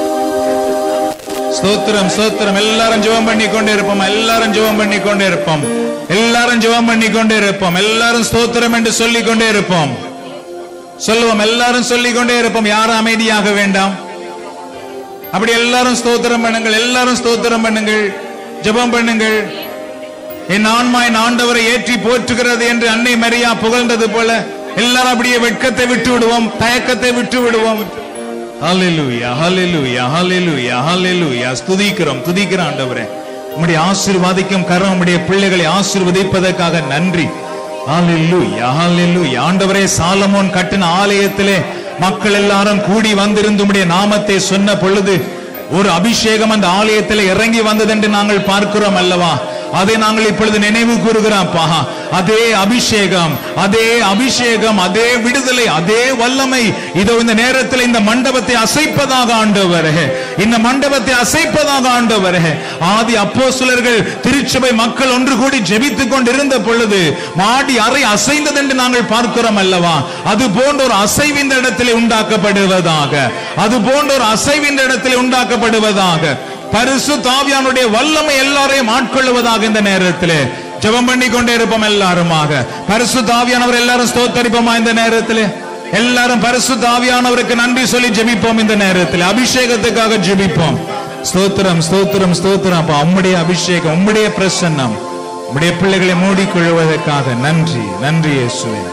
ஸ்தோத்திரம் ஸ்தோத்திரம் எல்லாரும் ஜெபம் பண்ணி கொண்டே இருப்போம் எல்லாரும் ஜெபம் பண்ணி கொண்டே இருப்போம் எல்லாரும் ஜெபம் பண்ணி கொண்டே இருப்போம் எல்லாரும் ஸ்தோத்திரம் என்று சொல்லிக் கொண்டே இருப்போம் சொல்லுவோம் எல்லாரும் சொல்லிக் கொண்டே இருப்போம் யாரும் அமைதியாக வேண்டாம் அப்படி எல்லாரும் ஸ்தோத்திரம் பண்ணுங்கள் எல்லாரும் ஸ்தோத்திரம் பண்ணுங்கள் ஜெபம் பண்ணுங்கள் என் ஆன்மா என் ஆண்டவரை ஏற்றி போற்றுகிறது என்று அன்னை மரியா புகழ்ந்தது போல எல்லாரும் அப்படியே வெட்கத்தை விட்டு விடுவோம் தயக்கத்தை விட்டு விடுவோம் ஹalleluya ஹalleluya ஹalleluya ஹalleluya ஸ்துதிக்கிறோம் துதிக்கிறோம் ஆண்டவரே உம்முடைய ஆசீர்வாதிக்கும் கரம் உம்முடைய பிள்ளைகளை ஆசீர்வதிப்பதற்காக நன்றி ஹalleluya ஹalleluya ஆண்டவரே சாலமோன் கட்டின ஆலயத்திலே மக்கள் எல்லாரும் கூடி வந்திருந்து உம்முடைய நாமத்தை சொன்ன பொழுது ஒரு அபிஷேகம் அந்த ஆலயத்தில் இறங்கி வந்தது என்று நாங்கள் பார்க்கிறோம் அல்லவா அதை நாங்கள் இப்பொழுது நினைவு கூறுகிறோம்ப்பா அதே அபிஷேகம் அதே அபிஷேகம் அதே விடுதலை அதே வல்லமை இதோ இந்த நேரத்தில் இந்த மண்டபத்தை அசைப்பதாக ஆண்டவரே இந்த மண்டபத்தை அசைப்பதாக ஆண்டவரே ஆதி அப்போஸ்தலர்கள் திருச்சபை மக்கள் ஒன்று கூடி ஜெபித்துக் கொண்டிருந்த பொழுது மாடி அறை அசைந்தது என்று நாங்கள் பார்க்கிறோம் அல்லவா அது போன்ற ஒரு அசைவு இந்த இடத்திலே உண்டாக்கப்படுவதாக அது போன்ற ஒரு அசைவு இந்த இடத்திலே உண்டாக்கப்படுவதாக பரிசு தாவியானுடைய வல்லமை எல்லாரையும் ஆட்கொள்வதாக இந்த நேரத்திலே ஜெபம் பண்ணி கொண்டே இருப்போம் எல்லாருமாக பரிசு தாவியானவர் எல்லாரும் ஸ்தோத்தரிப்போமா இந்த நேரத்திலே எல்லாரும் பரிசு தாவியானவருக்கு நன்றி சொல்லி ஜெபிப்போம் இந்த நேரத்தில் அபிஷேகத்துக்காக ஜெபிப்போம் ஸ்தோத்திரம் ஸ்தோத்திரம் ஸ்தோத்திரம் அப்பா உம்முடைய அபிஷேகம் உம்முடைய பிரசன்னம் உம்முடைய பிள்ளைகளை மூடிக்கொள்வதற்காக நன்றி நன்றி இயேசுவே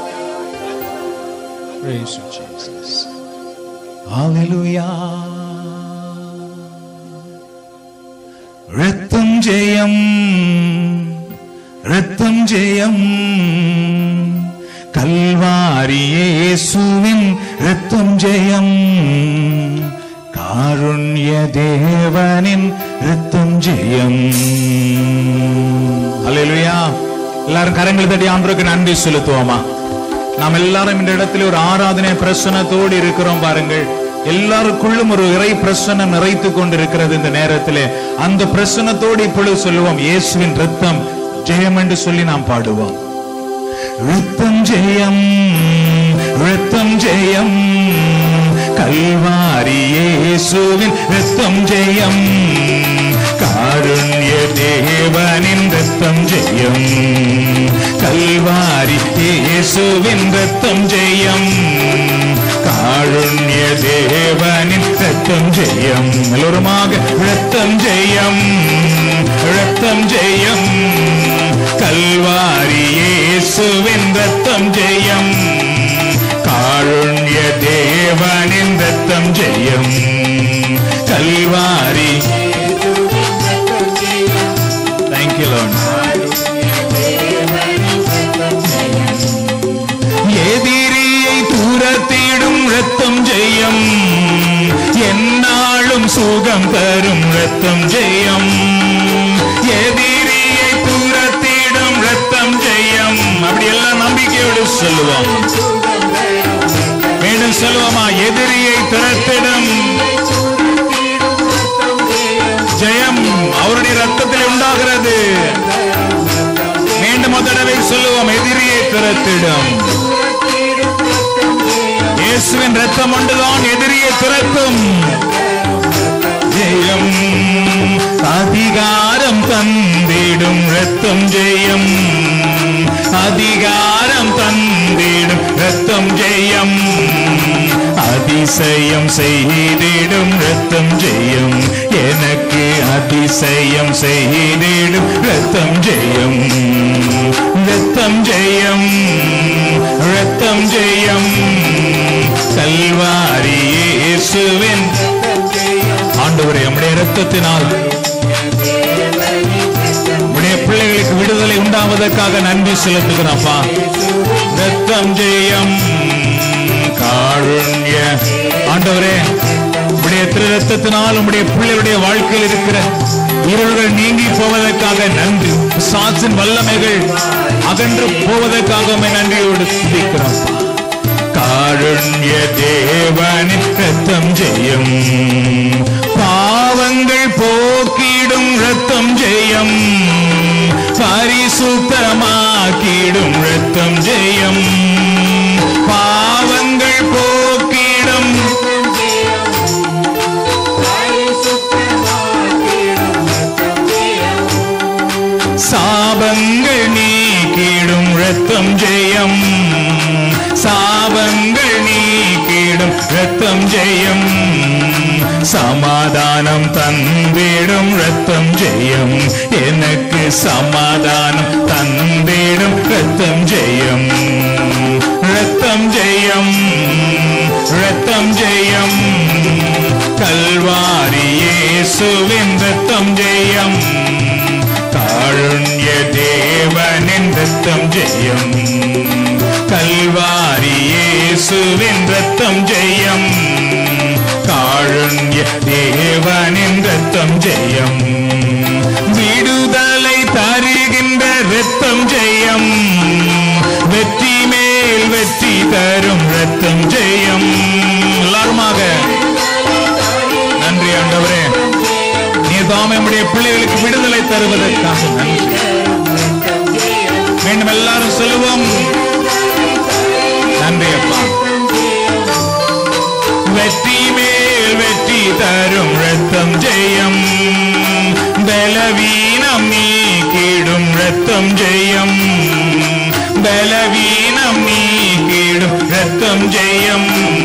Praise you, Jesus. Hallelujah. ரத்தம் ஜெயம் ரத்தம் ஜெயம் கல்வாரியே இயேசுவின் ரத்தம் ஜெயம் காருண்ய தேவனின் ரத்தம் ஜெயம் அல்லேலூயா எல்லாரும் கரங்கள் தட்டி ஆண்டவருக்கு நன்றி செலுத்துவோமா நாம் எல்லாரும் இந்த இடத்துல ஒரு ஆராதனை பிரசனத்தோடு இருக்கிறோம் பாருங்கள் எல்லாருக்குள்ளும் ஒரு இறை பிரசனம் நிறைத்து கொண்டிருக்கிறது இந்த நேரத்திலே அந்த பிரசனத்தோடு இப்பொழுது சொல்லுவோம் இயேசுவின் ரத்தம் ஜெயம் என்று சொல்லி நாம் பாடுவோம் ரத்தம் ஜெயம் ரத்தம் ஜெயம் கல்வாரி இயேசுவின் ரத்தம் ஜெயம் காருண்ய தேவனின் ரத்தம் ஜெயம் கல்வாரி இயேசுவின் ரத்தம் ஜெயம் காருண்ய தேவனின் ரத்தம் ஜெயம் எல்லோருமாக ரத்தம் ஜெயம் ரத்தம் ஜெயம் கல்வாரி இயேசுவின் ரத்தம் ஜெயம் காருண்ய தேவனின் ரத்தம் ஜெயம் கல்வாரி தேங்க்யூ லார்ட் எதிரியை தூரத்திடும் ரத்தம் ஜெயம் என்னாலும் சுகம் தரும் ரத்தம் ஜெயம் எதிரியை தூரத்திடும் ரத்தம் ஜெயம் அப்படி எல்லாம் நம்பிக்கையோடு சொல்லுவோம் மீண்டும் சொல்லுவோமா எதிரியை துரத்திடும் ஜெயம் அவருடைய ரத்தத்தில் உண்டாகிறது மீண்டும் ஒரு தடவை சொல்லுவோம் எதிரியை துரத்திடும் இயேசுவின் ரத்தம் ஒன்றுதான் எதிரியை துரத்தும் ஜெயம் அதிகாரம் தந்திடும் ரத்தம் ஜெயம் அதிகாரம் தந்திடும் ரத்தம் ஜெயம் அதிசயம் செய்திடும் ரத்தம் ஜெயம் எனக்கு அதிசயம் செய்திடும் ரத்தம் ஜெயம் ரத்தம் ஜெயம் ரத்தம் ஜெயம் கல்வாரி இயேசுவின் ஆண்டவரே நம்முடைய ரத்தத்தினால் உடைய பிள்ளைகளுக்கு விடுதலை உண்டாவதற்காக நன்றி செலுத்துகிறோம்ப்பா ரத்தம் ஜெயம் காருண்ய ஆண்டவரே உடைய திரு ரத்தத்தினால் உடைய பிள்ளைகளுடைய வாழ்க்கையில் இருக்கிற இருள்கள் நீங்கி போவதற்காக நன்றி சாட்சின் வல்லமைகள் அகன்று போவதற்காக உம்மை நன்றியோடு துதிக்கிறோம் காருண்ய தேவனின் ரத்தம் ஜெயம் பாவங்கள் போக்கிடும் ரத்தம் ஜெயம் பரிசுத்தமாக்கிடும் ரத்தம் ஜெயம் பாவங்கள் போக்கிடும் சாபங்கள் நீக்கிடும் ரத்தம் ஜெயம் சாபங்கள் நீக்கிடும் ரத்தம் ஜெயம் சமாதானம் தந்திடும் ரத்தம் ஜெயம் எனக்கு சமாதானம் தந்திடும் ரத்தம் ஜெயம் ரத்தம் ஜெயம் ரத்தம் ஜெயம் கல்வாரி இயேசுவின் ரத்தம் ஜெயம் காருண்ய தேவனின் ரத்தம் ஜெயம் கல்வாரி இயேசுவின் ரத்தம் ஜெயம் காருண்ய தேவனின் ரத்தம் ஜெயம் விடுதலை தருகின்ற ரத்தம் ஜெயம் வெற்றி மேல் வெற்றி தரும் ரத்தம் ஜெயம் எல்லாருமாக நன்றி ஆண்டவரே நீ தாம் நம்முடைய பிள்ளைகளுக்கு விடுதலை தருவதற்காக நன்றி மீண்டும் எல்லாரும் சொல்லுவோம் நன்றி அப்பா வெற்றி மேல் வெற்றி தரும் ரத்தம் ஜெயம் பலவீனம் நீக்கிடும் ரத்தம் ஜெயம் பலவீனம் நீக்கிடும் ரத்தம் ஜெயம்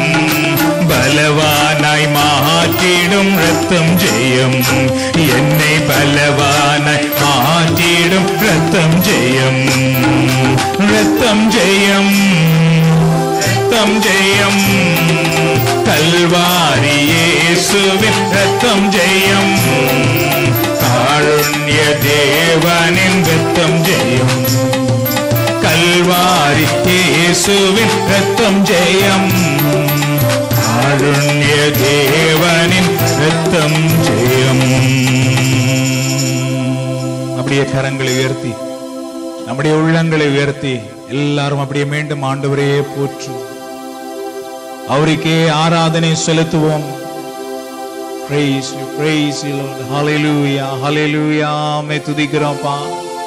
பலவானாய் மாற்றிடும் ரத்தம் ஜெயம் என்னை பலவானாய் மாற்றிடும் ரத்தம் ஜெயம் ரத்தம் ஜெயம் ரத்தம் ஜெயம் கல்வாரி இயேசுவின் ரத்தம் ஜெயம் காருண்ய தேவனின் ரத்தம் ஜெயம் கல்வாரி இயேசுவின் ரத்தம் ஜெயம் காருண்ய தேவனின் ரத்தம் ஜெயம் அப்படியே கரங்களை உயர்த்தி நம்முடைய உள்ளங்களை உயர்த்தி எல்லாரும் அப்படியே மீண்டும் ஆண்டவரையே போற்று அவருக்கே ஆராதனை செலுத்துவோம் praise you praise you lord hallelujah hallelujah மே துதிக்கிறோம்ப்பா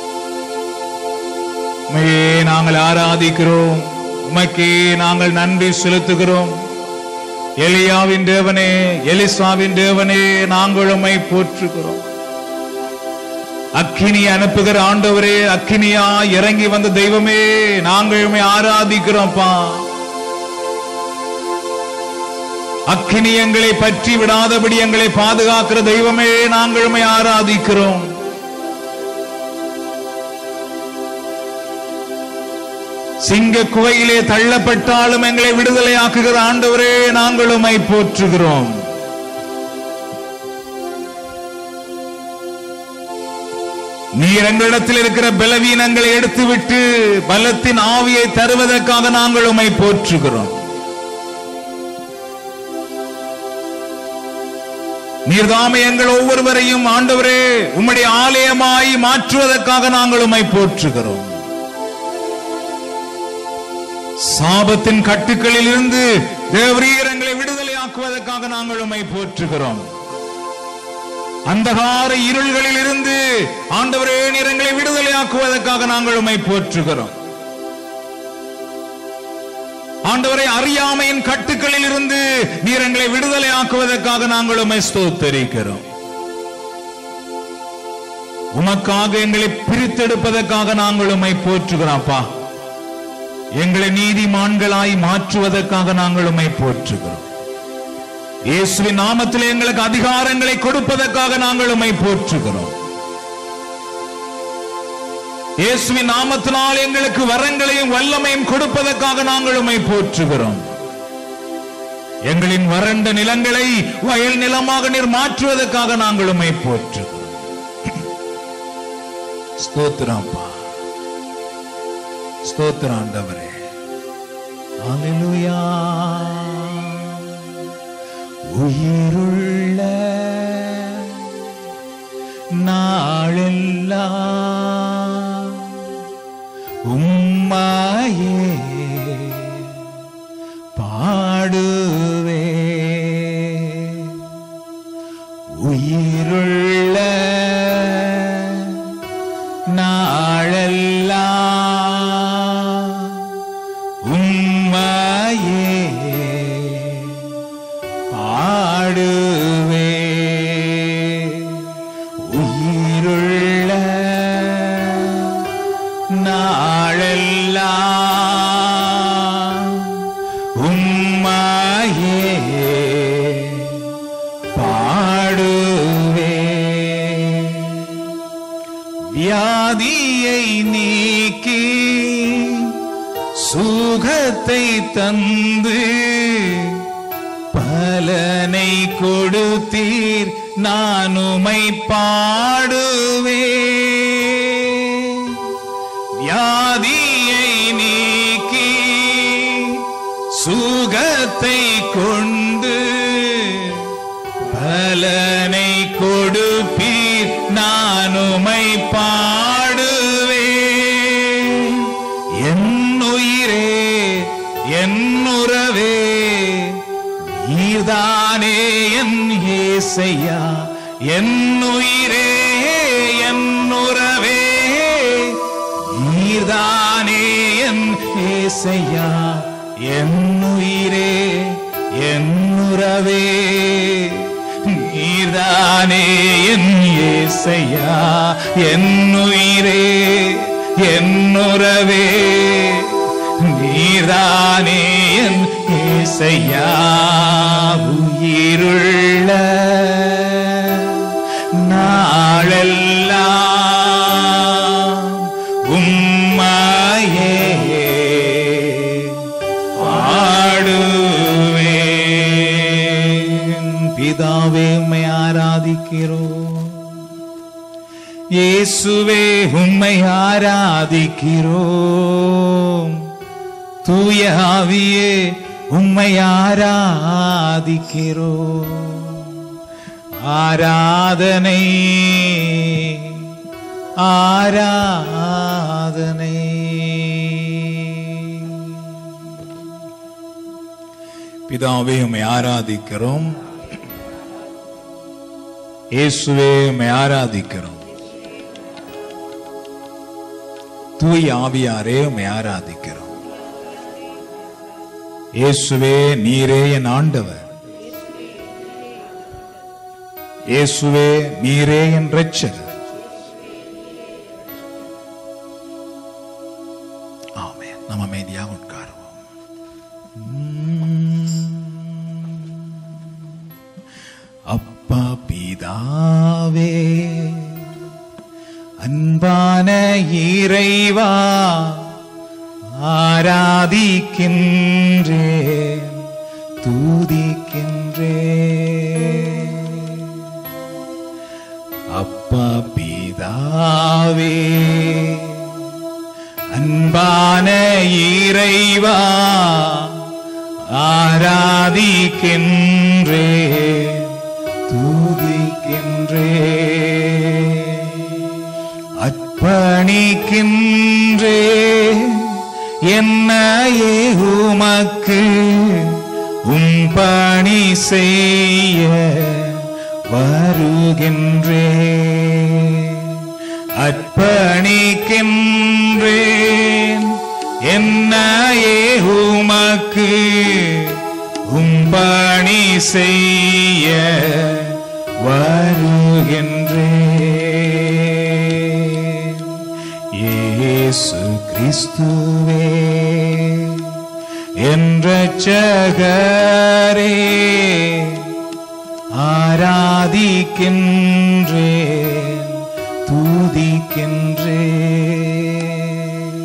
உமையே நாங்கள் ஆராதிக்கிறோம் உமக்கே நாங்கள் நன்றி செலுத்துகிறோம் எலியாவின் தேவனே எலிசாவின் தேவனே நாங்கள் உம்மை போற்றுகிறோம் அக்கினி அனுப்புகிற ஆண்டவரே அக்கினியா இறங்கி வந்த தெய்வமே நாங்கள் உம்மை ஆராதிக்கிறோம்ப்பா அக்கினி எங்களை பற்றி விடாதபடி எங்களை பாதுகாக்கிற தெய்வமே நாங்கள் உம்மை ஆராதிக்கிறோம் சிங்க குவையிலே தள்ளப்பட்டாலும் எங்களை விடுதலையாக்குகிற ஆண்டவரே நாங்கள் உம்மை போற்றுகிறோம் நீர் எங்களிடத்தில் இருக்கிற பலவீனங்களை எடுத்துவிட்டு பலத்தின் ஆவியை தருவதற்காக நாங்கள் உம்மை போற்றுகிறோம் நீர்தாமே எங்கள் ஒவ்வொருவரையும் ஆண்டவரே உம்முடைய ஆலயமாய் மாற்றுவதற்காக நாங்கள் உம்மை போற்றுகிறோம் சாபத்தின் கட்டுக்களில் இருந்து தேவரீர் எங்களை விடுதலையாக்குவதற்காக நாங்கள் உம்மை போற்றுகிறோம் அந்தகார இருள்களில் இருந்து ஆண்டவரே நீர் எங்களை விடுதலையாக்குவதற்காக நாங்கள் உம்மை போற்றுகிறோம் ஆண்டவரை அறியாமையின் கட்டுக்களில் இருந்து நீர் எங்களை விடுதலையாக்குவதற்காக நாங்கள் உம்மை ஸ்தோத்தரிக்கிறோம் உமக்காக எங்களை பிரித்தெடுப்பதற்காக நாங்கள் உம்மை போற்றுகிறோம்ப்பா எங்களை நீதிமான்களாய் மாற்றுவதற்காக நாங்கள் உம்மை போற்றுகிறோம் இயேசுவின் நாமத்தில் எங்களுக்கு அதிகாரங்களை கொடுப்பதற்காக நாங்கள் உம்மை போற்றுகிறோம் இயேசுவின் நாமத்தினால் எங்களுக்கு வரங்களையும் வல்லமையும் கொடுப்பதற்காக நாங்கள் உம்மை போற்றுகிறோம் எங்களின் வறண்ட நிலங்களை வயல் நிலமாக நீர் மாற்றுவதற்காக நாங்கள் உம்மை போற்றுகிறோம் ஸ்தோத்திரம்ப்பா ஸ்தோத்திரம் ஆண்டவரே ஹalleluya உயிருள்ள நாளெல்லாம் உம்மாயே பாடுவே உயிருள்ள நாளெல்லாம் உம்மாயே பாடுவே உயிருள்ள நாளெல்லாம் உம்மாயே பாடுவே வியாதியை நீக்கி சுகத்தை தந்து பலனை கொடுத்தீர் நான் உமை பாடுவே வியாதியை நீக்கி கொடுப்பீர் நான் உமை பாடுவேன் என் உயிரே என் உறவே நீர்தானே என் ஏசையா என் உயிரே என் உறவே நீர்தானே என் ஏசையா என் உயிரே என் உறவே நீர்தானே என் ஏசையா என் உயிரே என் உறவே நீரானே என் இசையா உயிருள்ள நாளெல்லாம் உம்மையே பாடுவேன் பிதாவே உம்மை ஆராதிக்கிறோம் இயேசுவே உம்மை ஆராதிக்கிறோம் தூய ஆவியே உம்மை ஆராதிக்கிறோம் ஆராதனை ஆராதனை பிதாவே உம்மை ஆராதிக்கிறோம் இயேசுவே உம்மை ஆராதிக்கிறோம் தூய் ஆவியாரே உம்மை ஆராதிக்கிறோம் இயேசுவே நீரே என் ஆண்டவர் இயேசுவே நீரே என் இரட்சகர் ஆமென் நம்ம அமைதியாக உட்காருவோம் அப்பா பிதாவே அன்பான இறைவா ஆராதிக்கின்றேன் தூதிக்கின்றேன் அப்பா பிதாவே அன்பான இறைவா ஆராதிக்கின்றேன் தூதிக்கின்றேன் அர்ப்பணிக்கின்றே என்னையே உமக்கு உம் பணி செய்ய வருகின்றே அர்ப்பணிக்கின்றேன் என்னையே உமக்கு உம் பணி செய்ய வருகின்றேன் இயேசு கிறிஸ்துவே என்ற சகரே ஆராதிக்கின்றேன் தூதிக்கின்றேன்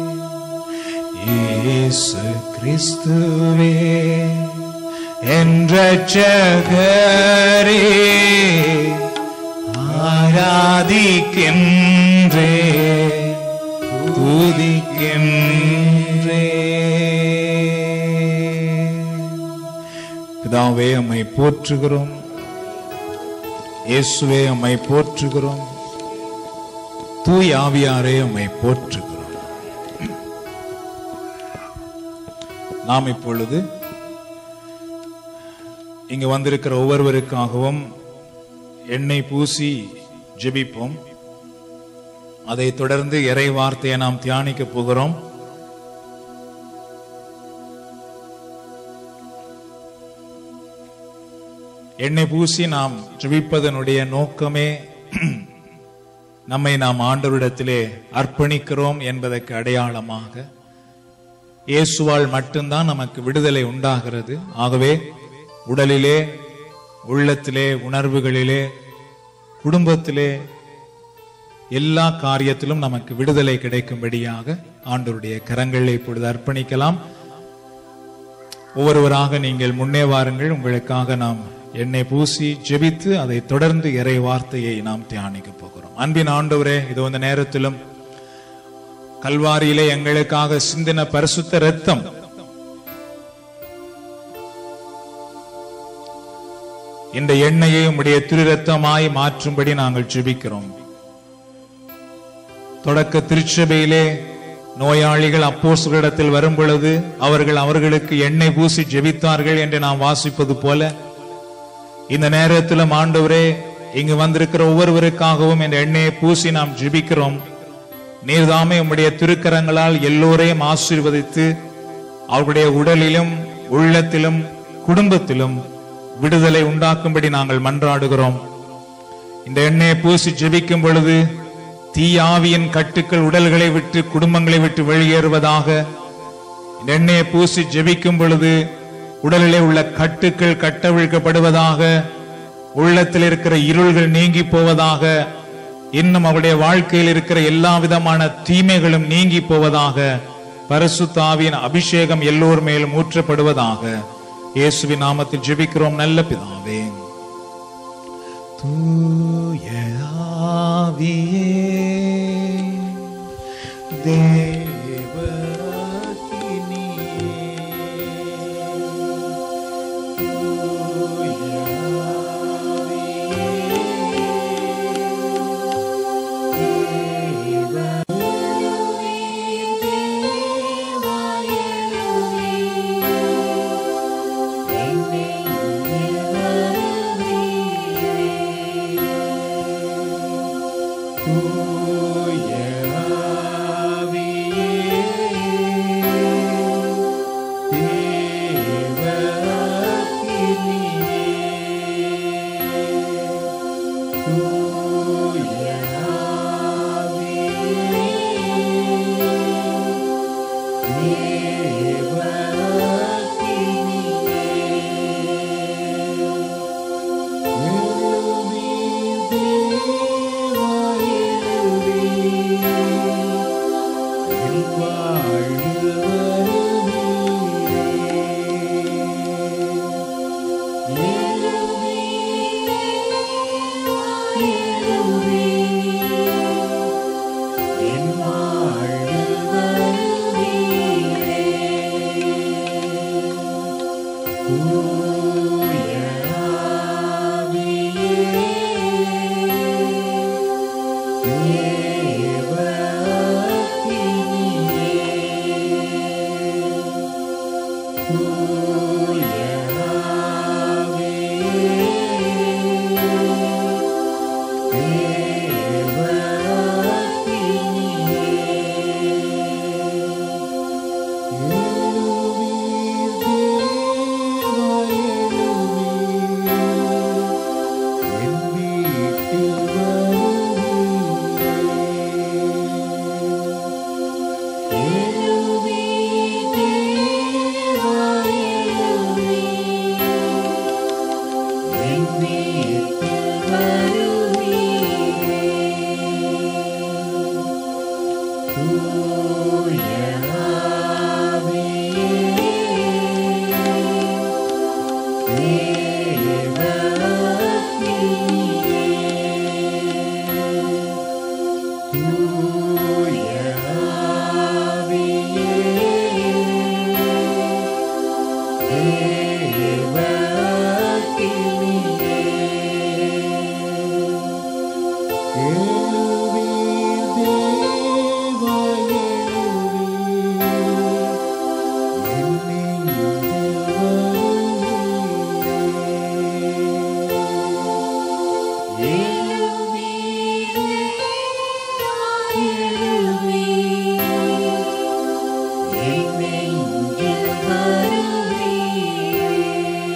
இயேசு கிறிஸ்துவே என்ற சகரே ஆராதிக்கின்றேன் தூதிக்கின்றேன் பிதாவே அம்மை போற்றுகிறோம் இயேசுவே அம்மை போற்றுகிறோம் தூய் ஆவியாரே அம்மை போற்றுகிறோம் நாம் இப்பொழுது இங்கு வந்திருக்கிற ஒவ்வொருவருக்காகவும் எண்ணெய் பூசி ஜெபிப்போம் அதை தொடர்ந்து இறை வார்த்தையை நாம் தியானிக்க போகிறோம் எண்ணெய் பூசி நாம் ஜெபிப்பதனுடைய நோக்கமே நம்மை நாம் ஆண்டவரிடத்திலே அர்ப்பணிக்கிறோம் என்பதற்கு அடையாளமாக இயேசுவால் மட்டும்தான் நமக்கு விடுதலை உண்டாகிறது ஆகவே உடலிலே உள்ளத்திலே உணர்வுகளிலே குடும்பத்திலே எல்லா காரியத்திலும் நமக்கு விடுதலை கிடைக்கும்படியாக ஆண்டவருடைய கரங்களை இப்பொழுது அர்ப்பணிக்கலாம் ஒவ்வொருவராக நீங்கள் முன்னே வாருங்கள் உங்களுக்காக நாம் எண்ணெய் பூசி ஜெபித்து அதை தொடர்ந்து இறை வார்த்தையை நாம் தியானிக்க போகிறோம் அன்பின் ஆண்டவரே இது இந்த நேரத்திலும் கல்வாரியிலே எங்களுக்காக சிந்தின பரிசுத்த இரத்தம் இந்த எண்ணெயை உம்முடைய திரு ரத்தமாய் மாற்றும்படி நாங்கள் ஜெபிக்கிறோம் தொடக்க திருச்சபையிலே நோயாளிகள் அப்போஸ்தலரிடத்தில் வரும் பொழுது அவர்கள் அவர்களுக்கு எண்ணெய் பூசி ஜெபித்தார்கள் என்று நாம் வாசிப்பது போல இந்த நேரத்திலும் ஆண்டவரே இங்கு வந்திருக்கிற ஒவ்வொருவருக்காகவும் இந்த எண்ணெயை பூசி நாம் ஜெபிக்கிறோம் நீர்தாமே உம்முடைய திருக்கரங்களால் எல்லோரையும் ஆசீர்வதித்து அவர்களுடைய உடலிலும் உள்ளத்திலும் குடும்பத்திலும் விடுதலை உண்டாக்கும்படி நாங்கள் மன்றாடுகிறோம் இந்த எண்ணெயை பூசி ஜெபிக்கும் பொழுது தீயாவியின் கட்டுக்கள் உடல்களை விட்டு குடும்பங்களை விட்டு வெளியேறுவதாக இந்த எண்ணெயை பூசி ஜெபிக்கும் பொழுது உடலிலே உள்ள கட்டுக்கள் கட்டவிழ்க்கப்படுவதாக உள்ளத்தில் இருக்கிற இருள்கள் நீங்கி போவதாக இன்னும் அவருடைய வாழ்க்கையில் இருக்கிற எல்லா விதமான தீமைகளும் நீங்கி போவதாக பரிசுத்தாவியின் அபிஷேகம் எல்லோர் மேலும் ஊற்றப்படுவதாக இயேசுவின் நாமத்தில் ஜெபிக்கிறோம் நல்ல பிதாவே தூய ஆவியே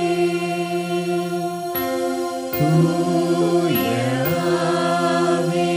தூய ஆவியே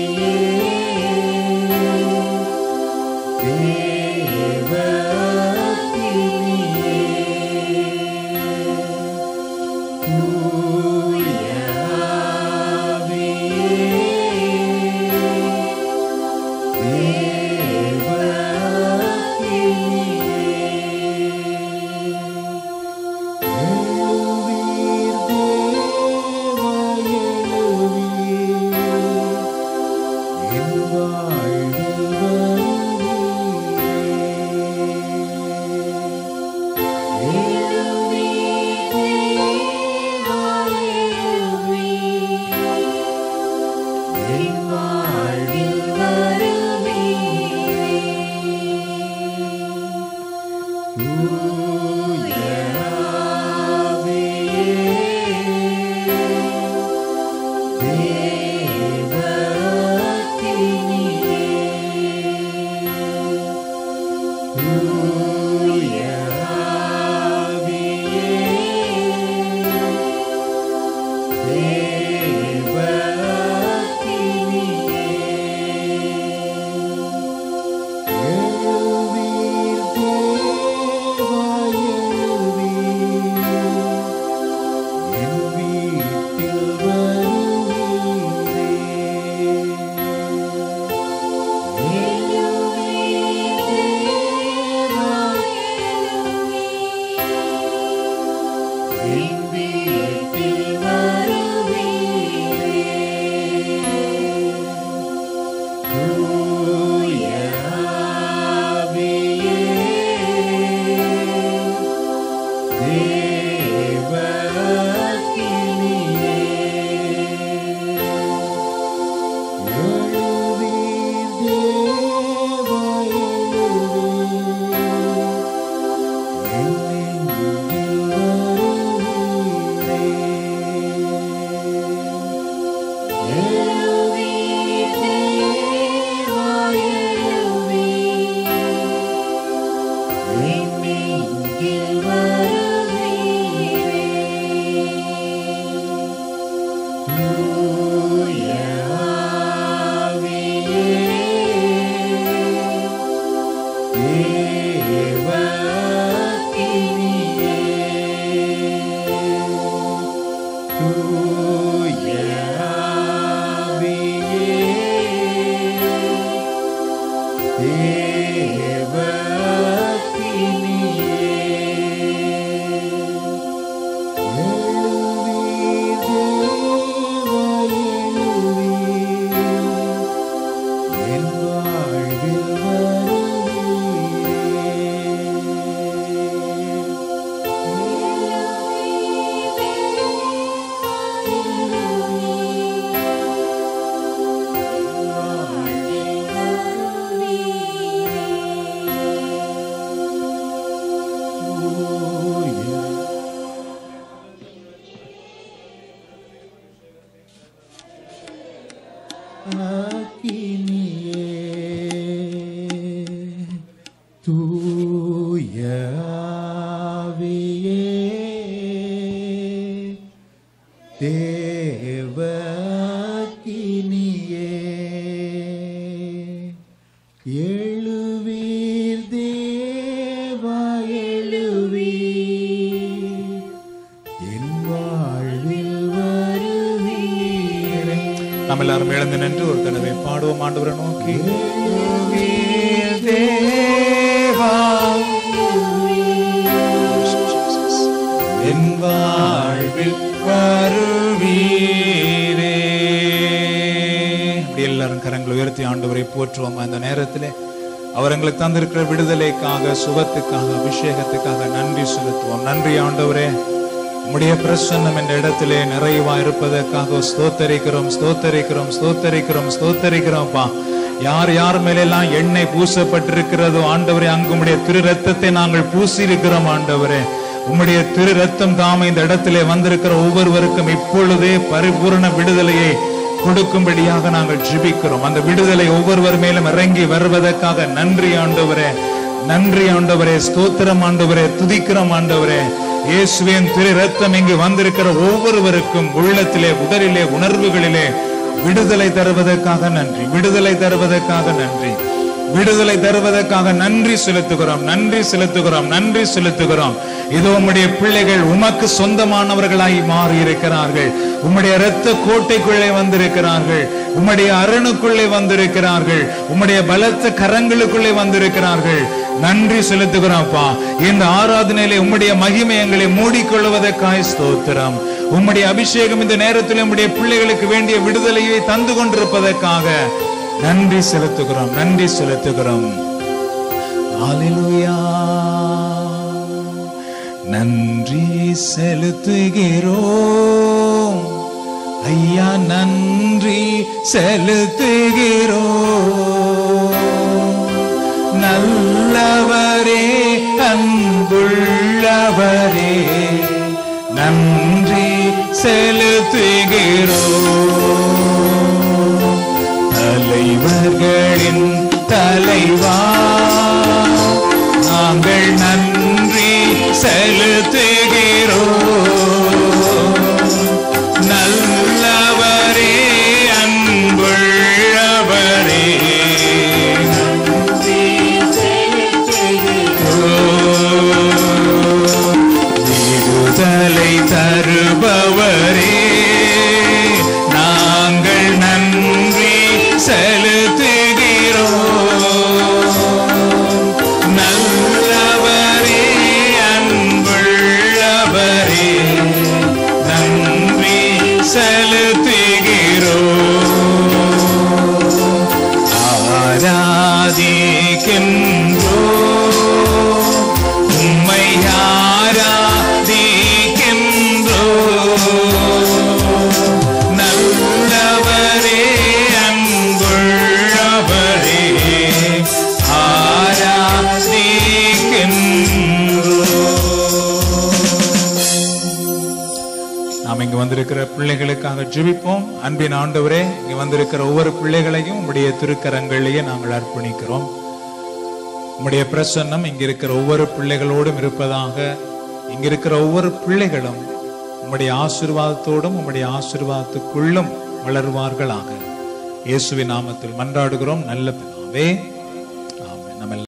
என் வாழ்வில் வருவீரே தூய தூய ஆவியே தேவக்கினியே எழுவீர் தேவா எழுவீர் என் வாழ்வில் வருவீரே நாம் எல்லாரும் எழுந்து நின்று ஒரு தடவை பாடுவோம் ஆண்டவரை நோக்கி எழுவீர் தேவா என் வாழ்வில் வருவீரே அப்படி எல்லாரும் கரங்களை உயர்த்தி ஆண்டவரை போற்றுவோம் அந்த நேரத்திலே அவர் எங்களுக்கு தந்திருக்கிற விடுதலைக்காக சுகத்துக்காக அபிஷேகத்துக்காக நன்றி செலுத்துவோம் நன்றி ஆண்டவரே உம்முடைய பிரசன்னம் என்ற இடத்திலே நிறைவா இருப்பதற்காக ஸ்தோத்தரிக்கிறோம் ஸ்தோத்தரிக்கிறோம் ஸ்தோத்தரிக்கிறோம் ஸ்தோத்தரிக்கிறோம்ப்பா யார் யார் மேலெல்லாம் எண்ணெய் பூசப்பட்டிருக்கிறதோ ஆண்டவரே அங்கு உம்முடைய திரு ரத்தத்தை நாங்கள் பூசி இருக்கிறோம் ஆண்டவரே உம்முடைய திரு ரத்தம் தாம இந்த இடத்திலே வந்திருக்கிற ஒவ்வொருவருக்கும் இப்பொழுதே பரிபூரண விடுதலையை கொடுக்கும்படியாக நாங்கள் ஜெபிக்கிறோம் அந்த விடுதலை ஒவ்வொருவர் மேலும் இறங்கி வருவதற்காக நன்றி ஆண்டவரே நன்றி ஆண்டவரே ஸ்தோத்திரம் ஆண்டவரே துதிக்கிறோம் ஆண்டவரே இயேசுவின் திரு ரத்தம் இங்கு வந்திருக்கிற ஒவ்வொருவருக்கும் உள்ளத்திலே உடலிலே உணர்வுகளிலே விடுதலை தருவதற்காக நன்றி விடுதலை தருவதற்காக நன்றி விடுதலை தருவதற்காக நன்றி செலுத்துகிறோம் நன்றி செலுத்துகிறோம் நன்றி செலுத்துகிறோம் இதோ உம்முடைய பிள்ளைகள் உமக்கு சொந்தமானவர்களாய் மாறி இருக்கிறார்கள் உம்முடைய இரத்த கோட்டைக்குள்ளே வந்திருக்கிறார்கள் உம்முடைய அரணுக்குள்ளே வந்திருக்கிறார்கள் உம்முடைய பலத்த கரங்களுக்குள்ளே வந்திருக்கிறார்கள் நன்றி செலுத்துகிறோம்ப்பா இந்த ஆராதனையிலே உம்முடைய மகிமை எங்களை மூடிக்கொள்வதற்காய் ஸ்தோத்திரம் உம்முடைய அபிஷேகம் இந்த நேரத்தில் உம்முடைய பிள்ளைகளுக்கு வேண்டிய விடுதலையை தந்து கொண்டிருப்பதற்காக நன்றி செலுத்துகிறோம் நன்றி செலுத்துகிறோம் ஹalleluya நன்றி செலுத்துகிறோம் ஐயா நன்றி செலுத்துகிறோம் நல்லவரே அன்புள்ளவரே நன்றி செலுத்துகிறோம் தலைவர்களின் தலைவா நாங்கள் நன்றி செலுத்துகிறோம் நல்லவரே அன்புள்ளவரே நன்றி செலுத்துகிறோம். விடுதலை தருபவரே நாங்கள் நன்றி செலுத்துகிறோம் நல்லவரே அன்புள்ளவரே நன்றி செலுத்துகிறோம் ஆராதிக்கின்றோம் உம்மை ஆராதிக்கின்றோம் நல்லவரே அன்புள்ளவரே ஆராதிக்கின்றோம் நாம் இங்கு வந்திருக்கிற பிள்ளைகளுக்காக ஜெபிப்போம் அன்பின் ஆண்டவரே இங்கு வந்திருக்கிற ஒவ்வொரு பிள்ளைகளையும் உம்முடைய திருக்கரங்களிலேயே நாங்கள் அர்ப்பணிக்கிறோம் உம்முடைய பிரசன்னம் இங்க இருக்கிற ஒவ்வொரு பிள்ளைகளோடும் இருப்பதாக இங்க இருக்கிற ஒவ்வொரு பிள்ளைகளும் உம்முடைய ஆசீர்வாதத்தோடும் உம்முடைய ஆசீர்வாதத்துக்குள்ளும் வளருவார்களாக இயேசுவின் நாமத்தில் மன்றாடுகிறோம் நல்ல பிதாவே